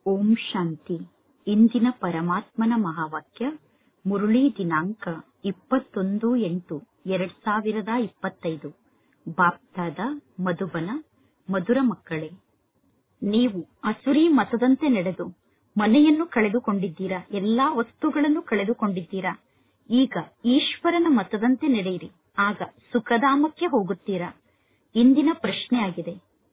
ಓಂ ಶಾಂತಿ ಇಂದಿನ ಪರಮಾತ್ಮನ ಮಹಾವಾಕ್ಯ ಮುರುಳಿ ದಿನಾಂಕ ಇಪ್ಪತ್ತೊಂದು ಎಂಟು ಎರಡ್ ಸಾವಿರದ ಇಪ್ಪತ್ತೈದು ಬಾಪ್ದಾದ ಮಧುಬನ ಮಧುರ ಮಕ್ಕಳೇ ನೀವು ಅಸುರಿ ಮತದಂತೆ ನಡೆದು ಮನೆಯನ್ನು ಕಳೆದುಕೊಂಡಿದ್ದೀರಾ ಎಲ್ಲಾ ವಸ್ತುಗಳನ್ನು ಕಳೆದುಕೊಂಡಿದ್ದೀರಾ ಈಗ ಈಶ್ವರನ ಮತದಂತೆ ನಡೆಯಿರಿ ಆಗ ಸುಖಧಾಮಕ್ಕೆ ಹೋಗುತ್ತೀರಾ ಇಂದಿನ ಪ್ರಶ್ನೆಯಾಗಿದೆ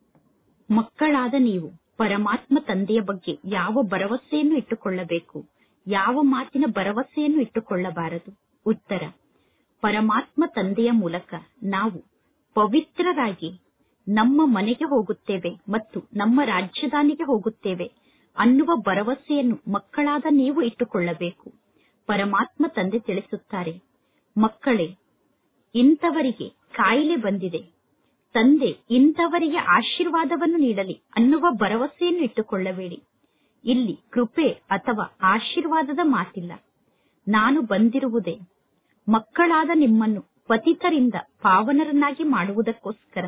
ಮಕ್ಕಳಾದ ನೀವು ಪರಮಾತ್ಮ ತಂದೆಯ ಬಗ್ಗೆ ಯಾವ ಭರವಸೆಯನ್ನು ಇಟ್ಟುಕೊಳ್ಳಬೇಕು ಯಾವ ಮಾತಿನ ಭರವಸೆಯನ್ನು ಇಟ್ಟುಕೊಳ್ಳಬಾರದು ಉತ್ತರ ಪರಮಾತ್ಮ ತಂದೆಯ ಮೂಲಕ ನಾವು ಪವಿತ್ರರಾಗಿ ನಮ್ಮ ಮನೆಗೆ ಹೋಗುತ್ತೇವೆ ಮತ್ತು ನಮ್ಮ ರಾಜಧಾನಿಗೆ ಹೋಗುತ್ತೇವೆ ಅನ್ನುವ ಭರವಸೆಯನ್ನು ಮಕ್ಕಳಾದ ನೀವು ಇಟ್ಟುಕೊಳ್ಳಬೇಕು ಪರಮಾತ್ಮ ತಂದೆ ತಿಳಿಸುತ್ತಾರೆ ಮಕ್ಕಳೇ ಇಂಥವರಿಗೆ ಕಾಯಿಲೆ ಬಂದಿದೆ ತಂದೆ ಇಂಥವರಿಗೆ ಆಶೀರ್ವಾದವನ್ನು ನೀಡಲಿ ಅನ್ನುವ ಭರವಸೆಯನ್ನು ಇಟ್ಟುಕೊಳ್ಳಬೇಡಿ ಇಲ್ಲಿ ಕೃಪೆ ಅಥವಾ ಆಶೀರ್ವಾದದ ಮಾತಿಲ್ಲ ನಾನು ಬಂದಿರುವುದೇ ಮಕ್ಕಳಾದ ನಿಮ್ಮನ್ನು ಪತಿತರಿಂದ ಪಾವನರನ್ನಾಗಿ ಮಾಡುವುದಕ್ಕೋಸ್ಕರ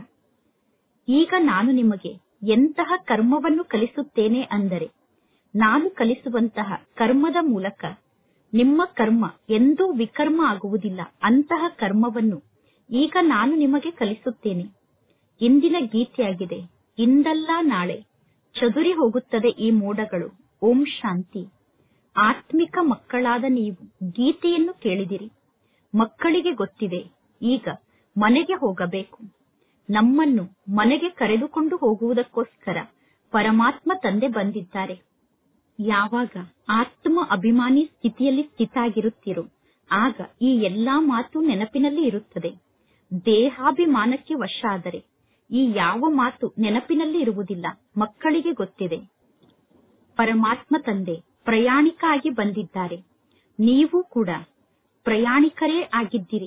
ಈಗ ನಾನು ನಿಮಗೆ ಎಂತಹ ಕರ್ಮವನ್ನು ಕಲಿಸುತ್ತೇನೆ ಅಂದರೆ ನಾನು ಕಲಿಸುವಂತಹ ಕರ್ಮದ ಮೂಲಕ ನಿಮ್ಮ ಕರ್ಮ ಎಂದೂ ವಿಕರ್ಮ ಆಗುವುದಿಲ್ಲ ಅಂತಹ ಕರ್ಮವನ್ನು ಈಗ ನಾನು ನಿಮಗೆ ಕಲಿಸುತ್ತೇನೆ ಇಂದಿನ ಗೀತೆಯಾಗಿದೆ ಇಂದಲ್ಲ ನಾಳೆ ಚದುರಿ ಹೋಗುತ್ತದೆ ಈ ಮೋಡಗಳು ಓಂ ಶಾಂತಿ ಆತ್ಮಿಕ ಮಕ್ಕಳಾದ ನೀವು ಗೀತೆಯನ್ನು ಕೇಳಿದಿರಿ ಮಕ್ಕಳಿಗೆ ಗೊತ್ತಿದೆ ಈಗ ಮನೆಗೆ ಹೋಗಬೇಕು ನಮ್ಮನ್ನು ಮನೆಗೆ ಕರೆದುಕೊಂಡು ಹೋಗುವುದಕ್ಕೋಸ್ಕರ ಪರಮಾತ್ಮ ತಂದೆ ಬಂದಿದ್ದಾರೆ ಯಾವಾಗ ಆತ್ಮ ಅಭಿಮಾನಿ ಸ್ಥಿತಿಯಲ್ಲಿ ಸ್ಥಿತಾಗಿರುತ್ತೀರೋ ಆಗ ಈ ಎಲ್ಲಾ ಮಾತು ನೆನಪಿನಲ್ಲಿ ಇರುತ್ತದೆ ದೇಹಾಭಿಮಾನಕ್ಕೆ ವಶ ಆದರೆ ಈ ಯಾವ ಮಾತು ನೆನಪಿನಲ್ಲಿ ಇರುವುದಿಲ್ಲ ಮಕ್ಕಳಿಗೆ ಗೊತ್ತಿದೆ ಪರಮಾತ್ಮ ತಂದೆ ಪ್ರಯಾಣಿಕ ಆಗಿ ಬಂದಿದ್ದಾರೆ ನೀವು ಕೂಡ ಪ್ರಯಾಣಿಕರೇ ಆಗಿದ್ದೀರಿ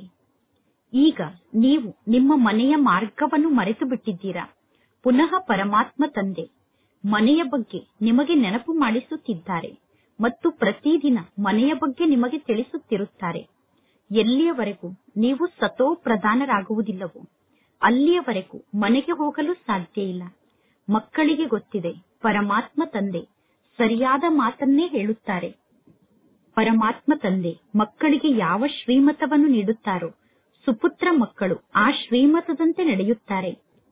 ಈಗ ನೀವು ನಿಮ್ಮ ಮನೆಯ ಮಾರ್ಗವನ್ನು ಮರೆತು ಬಿಟ್ಟಿದ್ದೀರಾ ಪುನಃ ಪರಮಾತ್ಮ ತಂದೆ ಮನೆಯ ಬಗ್ಗೆ ನಿಮಗೆ ನೆನಪು ಮಾಡಿಸುತ್ತಿದ್ದಾರೆ ಮತ್ತು ಪ್ರತಿದಿನ ಮನೆಯ ಬಗ್ಗೆ ನಿಮಗೆ ತಿಳಿಸುತ್ತಿರುತ್ತಾರೆ ಎಲ್ಲಿಯವರೆಗೂ ನೀವು ಸತೋ ಪ್ರಧಾನರಾಗುವುದಿಲ್ಲವೋ ಅಲ್ಲಿಯವರೆಗೂ ಮನೆಗೆ ಹೋಗಲು ಸಾಧ್ಯ ಇಲ್ಲ ಮಕ್ಕಳಿಗೆ ಗೊತ್ತಿದೆ ಪರಮಾತ್ಮ ತಂದೆ ಸರಿಯಾದ ಮಾತನ್ನೇ ಹೇಳುತ್ತಾರೆ ಪರಮಾತ್ಮ ತಂದೆ ಮಕ್ಕಳಿಗೆ ಯಾವ ಶ್ರೀಮತವನ್ನು ನೀಡುತ್ತಾರೋ ಸುಪುತ್ರ ಮಕ್ಕಳು ಆ ಶ್ರೀಮತದಂತೆ ನಡೆಯುತ್ತಾರೆ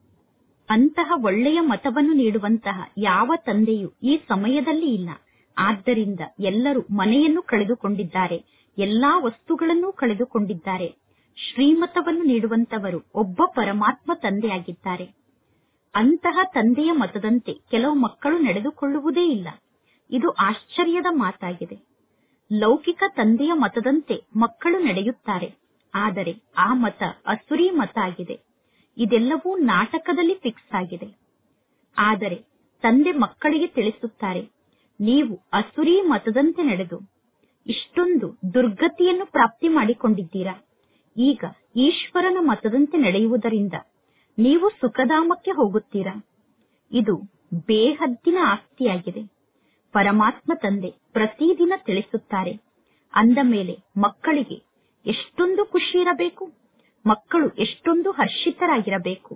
ಅಂತಹ ಒಳ್ಳೆಯ ಮತವನ್ನು ನೀಡುವಂತಹ ಯಾವ ತಂದೆಯೂ ಈ ಸಮಯದಲ್ಲಿ ಇಲ್ಲ ಆದ್ದರಿಂದ ಎಲ್ಲರೂ ಮನೆಯನ್ನು ಕಳೆದುಕೊಂಡಿದ್ದಾರೆ ಎಲ್ಲಾ ವಸ್ತುಗಳನ್ನೂ ಕಳೆದುಕೊಂಡಿದ್ದಾರೆ ಶ್ರೀಮತವನ್ನು ನೀಡುವಂತವರು ಒಬ್ಬ ಪರಮಾತ್ಮ ತಂದೆಯಾಗಿದ್ದಾರೆ ಅಂತಹ ತಂದೆಯ ಮತದಂತೆ ಕೆಲವು ಮಕ್ಕಳು ನಡೆದುಕೊಳ್ಳುವುದೇ ಇಲ್ಲ ಇದು ಆಶ್ಚರ್ಯದ ಮಾತಾಗಿದೆ ಲೌಕಿಕ ತಂದೆಯ ಮತದಂತೆ ಮಕ್ಕಳು ನಡೆಯುತ್ತಾರೆ ಆದರೆ ಆ ಮತ ಅಸುರಿ ಮತ ಆಗಿದೆ ಇದೆಲ್ಲವೂ ನಾಟಕದಲ್ಲಿ ಫಿಕ್ಸ್ ಆಗಿದೆ ಆದರೆ ತಂದೆ ಮಕ್ಕಳಿಗೆ ತಿಳಿಸುತ್ತಾರೆ ನೀವು ಅಸುರಿ ಮತದಂತೆ ನಡೆದು ಇಷ್ಟೊಂದು ದುರ್ಗತಿಯನ್ನು ಪ್ರಾಪ್ತಿ ಮಾಡಿಕೊಂಡಿದ್ದೀರಾ ಈಗ ಈಶ್ವರನ ಮತದಂತೆ ನಡೆಯುವುದರಿಂದ ನೀವು ಸುಖಧಾಮಕ್ಕೆ ಹೋಗುತ್ತೀರಾ ಇದು ಬೇಹದ್ದಿನ ಆಸ್ತಿಯಾಗಿದೆ ಪರಮಾತ್ಮ ತಂದೆ ಪ್ರತಿದಿನ ತಿಳಿಸುತ್ತಾರೆ ಅಂದ ಮೇಲೆ ಮಕ್ಕಳಿಗೆ ಎಷ್ಟೊಂದು ಖುಷಿ ಇರಬೇಕು ಮಕ್ಕಳು ಎಷ್ಟೊಂದು ಹರ್ಷಿತರಾಗಿರಬೇಕು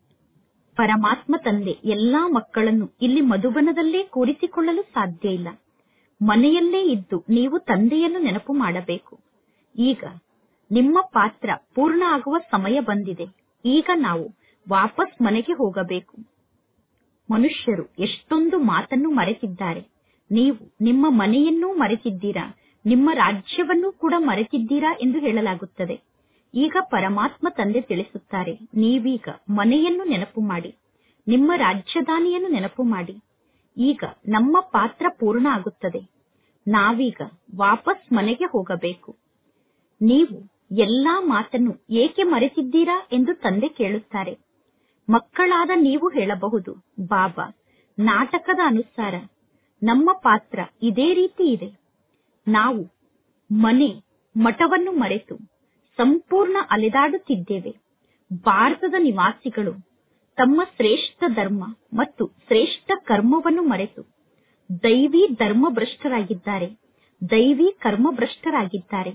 ಪರಮಾತ್ಮ ತಂದೆ ಎಲ್ಲಾ ಮಕ್ಕಳನ್ನು ಇಲ್ಲಿ ಮಧುಬನದಲ್ಲೇ ಕೂರಿಸಿಕೊಳ್ಳಲು ಸಾಧ್ಯ ಇಲ್ಲ ಮನೆಯಲ್ಲೇ ಇದ್ದು ನೀವು ತಂದೆಯನ್ನು ನೆನಪು ಮಾಡಬೇಕು ಈಗ ನಿಮ್ಮ ಪಾತ್ರ ಪೂರ್ಣ ಆಗುವ ಸಮಯ ಬಂದಿದೆ ಈಗ ನಾವು ವಾಪಸ್ ಮನೆಗೆ ಹೋಗಬೇಕು ಮನುಷ್ಯರು ಎಷ್ಟೊಂದು ಮಾತನ್ನು ಮರೆತಿದ್ದಾರೆ ನೀವು ನಿಮ್ಮ ಮನೆಯನ್ನೂ ಮರೆತಿದ್ದೀರಾ ನಿಮ್ಮ ರಾಜ್ಯವನ್ನೂ ಕೂಡ ಮರೆತಿದ್ದೀರಾ ಎಂದು ಹೇಳಲಾಗುತ್ತದೆ ಈಗ ಪರಮಾತ್ಮ ತಂದೆ ತಿಳಿಸುತ್ತಾರೆ ನೀವೀಗ ಮನೆಯನ್ನು ನೆನಪು ಮಾಡಿ ನಿಮ್ಮ ರಾಜಧಾನಿಯನ್ನು ನೆನಪು ಮಾಡಿ ಈಗ ನಮ್ಮ ಪಾತ್ರ ಪೂರ್ಣ ಆಗುತ್ತದೆ ನಾವೀಗ ವಾಪಸ್ ಮನೆಗೆ ಹೋಗಬೇಕು ನೀವು ಎಲ್ಲಾ ಮಾತನ್ನು ಏಕೆ ಮರೆತಿದ್ದೀರಾ ಎಂದು ತಂದೆ ಕೇಳುತ್ತಾರೆ ಮಕ್ಕಳಾದ ನೀವು ಹೇಳಬಹುದು ಬಾಬಾ ನಾಟಕದ ಅನುಸಾರ ನಮ್ಮ ಪಾತ್ರ ಇದೇ ರೀತಿ ಇದೆ ನಾವು ಮನೆ ಮಠವನ್ನು ಮರೆತು ಸಂಪೂರ್ಣ ಅಲೆದಾಡುತ್ತಿದ್ದೇವೆ ಭಾರತದ ನಿವಾಸಿಗಳು ತಮ್ಮ ಶ್ರೇಷ್ಠ ಧರ್ಮ ಮತ್ತು ಶ್ರೇಷ್ಠ ಕರ್ಮವನ್ನು ಮರೆತು ದೈವಿ ಧರ್ಮಭ್ರಷ್ಟರಾಗಿದ್ದಾರೆ ದೈವಿ ಕರ್ಮಭ್ರಷ್ಟರಾಗಿದ್ದಾರೆ